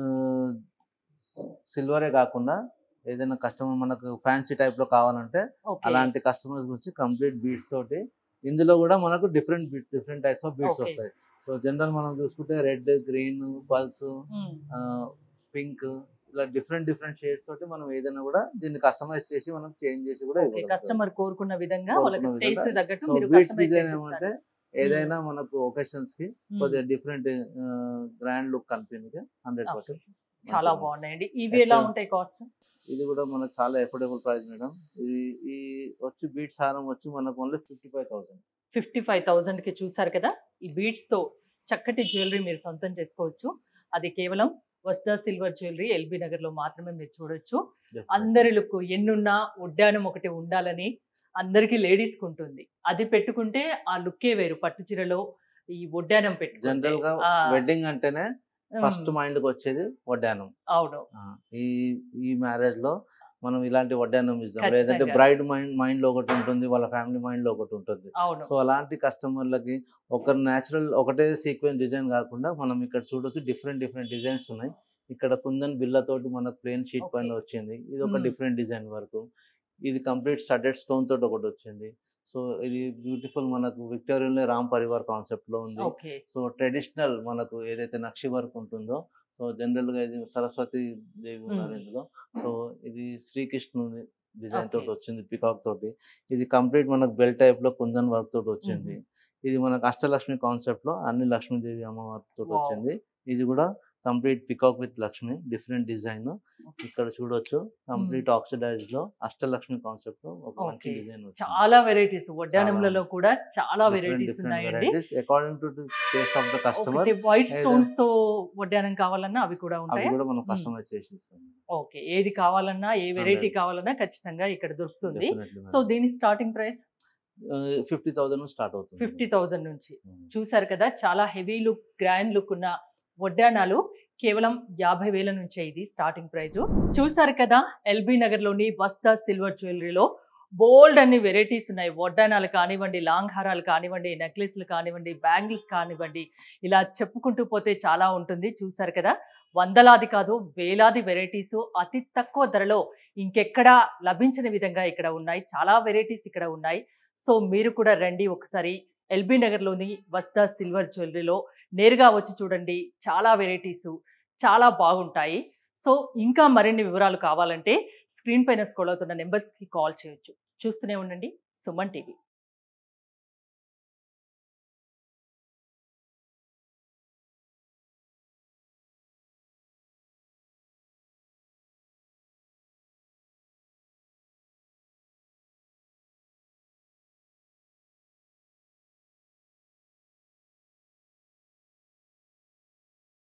సిల్వరే కాకుండా ఏదైనా కస్టమర్ మనకు ఫ్యాన్సీ టైప్ లో కావాలంటే ఓకే అలాంటి కస్టమర్స్ గురించి కంప్లీట్ బీట్స్ తోటి ఇందులో కూడా మనకు different different types of beads Okay. వస్తాయి సో జనరల్ మనం చూసుకుంటే red green pearls um, pink ఇలా డిఫరెంట్ డిఫరెంట్ షేడ్స్ తోటి మనం ఏదైనా కూడా దీన్ని కస్టమైజ్ చేసి మనం చేంజ్ చేసి కూడా ఓకే కస్టమర్ కోరుకున్న విధంగా కోరుకున్న వాళ్ళకి టేస్ట్ విధంగా. తగ్గట్టు సో మీరు బీట్స్ customize డిజైన్ చేసిస్తారు. ఏమంటే ఏదైనా మనకు ఒకేషన్స్ కి ఉమ్, కొద్దిగా డిఫరెంట్ గ్రాండ్ లుక్ కనిపించింది హండ్రెడ్ Okay. పర్సెంట్ చాలా బాగున్నాయండి ఇవి ఎలా Excellent. ఉంటాయి కాస్ట్ ఇది కూడా మనకు చాలా ఎఫోర్డబుల్ ప్రైస్ మేడం ఇది ఈ వచ్చి బీట్స్ హారం వచ్చి మనకు only fifty five thousand fifty five thousand కి చూసారు కదా ఈ బీడ్స్ తో చక్కటి జ్యువెలరీ మీరు సొంతం చేసుకోవచ్చు అది కేవలం వస్తా సిల్వర్ జ్యువెలరీ ఎల్బీ నగర్ లో మాత్రమే మీరు చూడొచ్చు అందరి లుక్ ఎన్నున్నా ఉడ్డానం ఒకటి ఉండాలని అందరికి లేడీస్ కు ఉంటుంది అది పెట్టుకుంటే ఆ లుక్కే వేరు పట్టు చీరలో ఈ ఒడ్డానం పెట్టుకుంటే జనరల్ గా ఆ, వెడ్డింగ్ అంటేనే ఉమ్, ఫస్ట్ మైండ్ కి వచ్చేది వడ్డానం అవును ఆ, ఈ ఈ మ్యారేజ్ లో మనం ఇలాంటి వడ్డానం ఇస్తాం ఖచ్చితంగా. లేదంటే బ్రైడ్ మైండ్ మైండ్ లో ఒకటి ఉంటుంది వాళ్ళ ఫ్యామిలీ మైండ్ లో ఒకటి ఉంటుంది అవును సో అలాంటి కస్టమర్లకి ఒక న్యాచురల్ ఒకటే సీక్వెన్స్ డిజైన్ కాకుండా మనం ఇక్కడ చూడొచ్చు డిఫరెంట్ డిఫరెంట్ డిజైన్స్ ఉన్నాయి ఇక్కడ కుందన్ బిల్లతోటి మనకు ప్లేన్ షీట్ Okay. పైన వచ్చింది ఇది ఒక Hmm. డిఫరెంట్ డిజైన్ వర్క్ ఇది కంప్లీట్ స్టడెడ్ స్టోన్ తోటి ఒకటి వచ్చింది సో ఇది బ్యూటిఫుల్ మనకు విక్టోరియన్ రామ్ పరివార్ కాన్సెప్ట్ లో ఉంది ఓకే సో ట్రెడిషనల్ మనకు ఏదైతే నక్షి వర్క్ ఉంటుందో సో జనరల్ గా ఇది సరస్వతి దేవి ఉన్నారు Hmm. ఇందులో సో ఇది శ్రీకృష్ణుని డిజైన్ Okay. తోటి వచ్చింది పికాక్ తోటి ఇది కంప్లీట్ మనకు బెల్ టైప్ లో కుందన్ వర్క్ తోటి వచ్చింది ఇది మనకు అష్టలక్ష్మి కాన్సెప్ట్ లో అన్ని లక్ష్మీదేవి అమ్మవారి తోటి Wow. వచ్చింది ఇది కూడా complete peacock with Lakshmi different design ఇక్కడ చూడొచ్చు కంప్లీట్ ఆక్సిడైజ్ లో అష్టలక్ష్మి కాన్సెప్ట్ లో ఒక మంచి Okay. డిజైన్ చాలా వెరైటీస్ వడ్డానంలలో కూడా చాలా వెరైటీస్ ఉన్నాయండి according to taste of the customer ఒకటి వైట్ ఏదో- స్టోన్స్ తో వడ్డానం కావాలన్నా అవి కూడా అవి ఉంటాయి కూడా మనం కస్టమైజ్ చేసి ఇస్తాం ఓకే ఏది కావాలన్నా ఏ వెరైటీ Hundred. కావాలన్నా ఖచ్చితంగా ఇక్కడ దొరుకుతుంది సో దీని starting price fifty thousand start అవుతుంది ఫిఫ్టీ థౌజండ్ నుంచి ఉమ్. చూసారు కదా చాలా హెవీ లుక్ గ్రాండ్ లుక్ ఉన్న వడ్డానాలు కేవలం యాభై వేల నుంచే ఇది స్టార్టింగ్ ప్రైజ్ చూసారు కదా ఎల్బీ నగర్ లోని వస్తా సిల్వర్ జ్యువెలరీలో బోల్డ్ అన్ని వెరైటీస్ ఉన్నాయి వడ్డానాలు కానివ్వండి లాంగ్ హారాలు కానివ్వండి నెక్లెస్లు కానివ్వండి బ్యాంగిల్స్ కానివ్వండి ఇలా చెప్పుకుంటూ పోతే చాలా ఉంటుంది చూసారు కదా వందలాది కాదు వేలాది వెరైటీస్ అతి తక్కువ ధరలో ఇంకెక్కడా లభించని విధంగా ఇక్కడ ఉన్నాయి చాలా వెరైటీస్ ఇక్కడ ఉన్నాయి సో మీరు కూడా రండి ఒకసారి ఎల్బీ నగర్లోని వస్తా సిల్వర్ జ్యువెలరీలో నేరుగా వచ్చి చూడండి చాలా వెరైటీస్ చాలా బాగుంటాయి సో ఇంకా మరిన్ని వివరాలు కావాలంటే స్క్రీన్ పైన స్క్రోల్ అవుతున్న నెంబర్స్కి కాల్ చేయొచ్చు చూస్తూనే ఉండండి సుమన్ టీవీ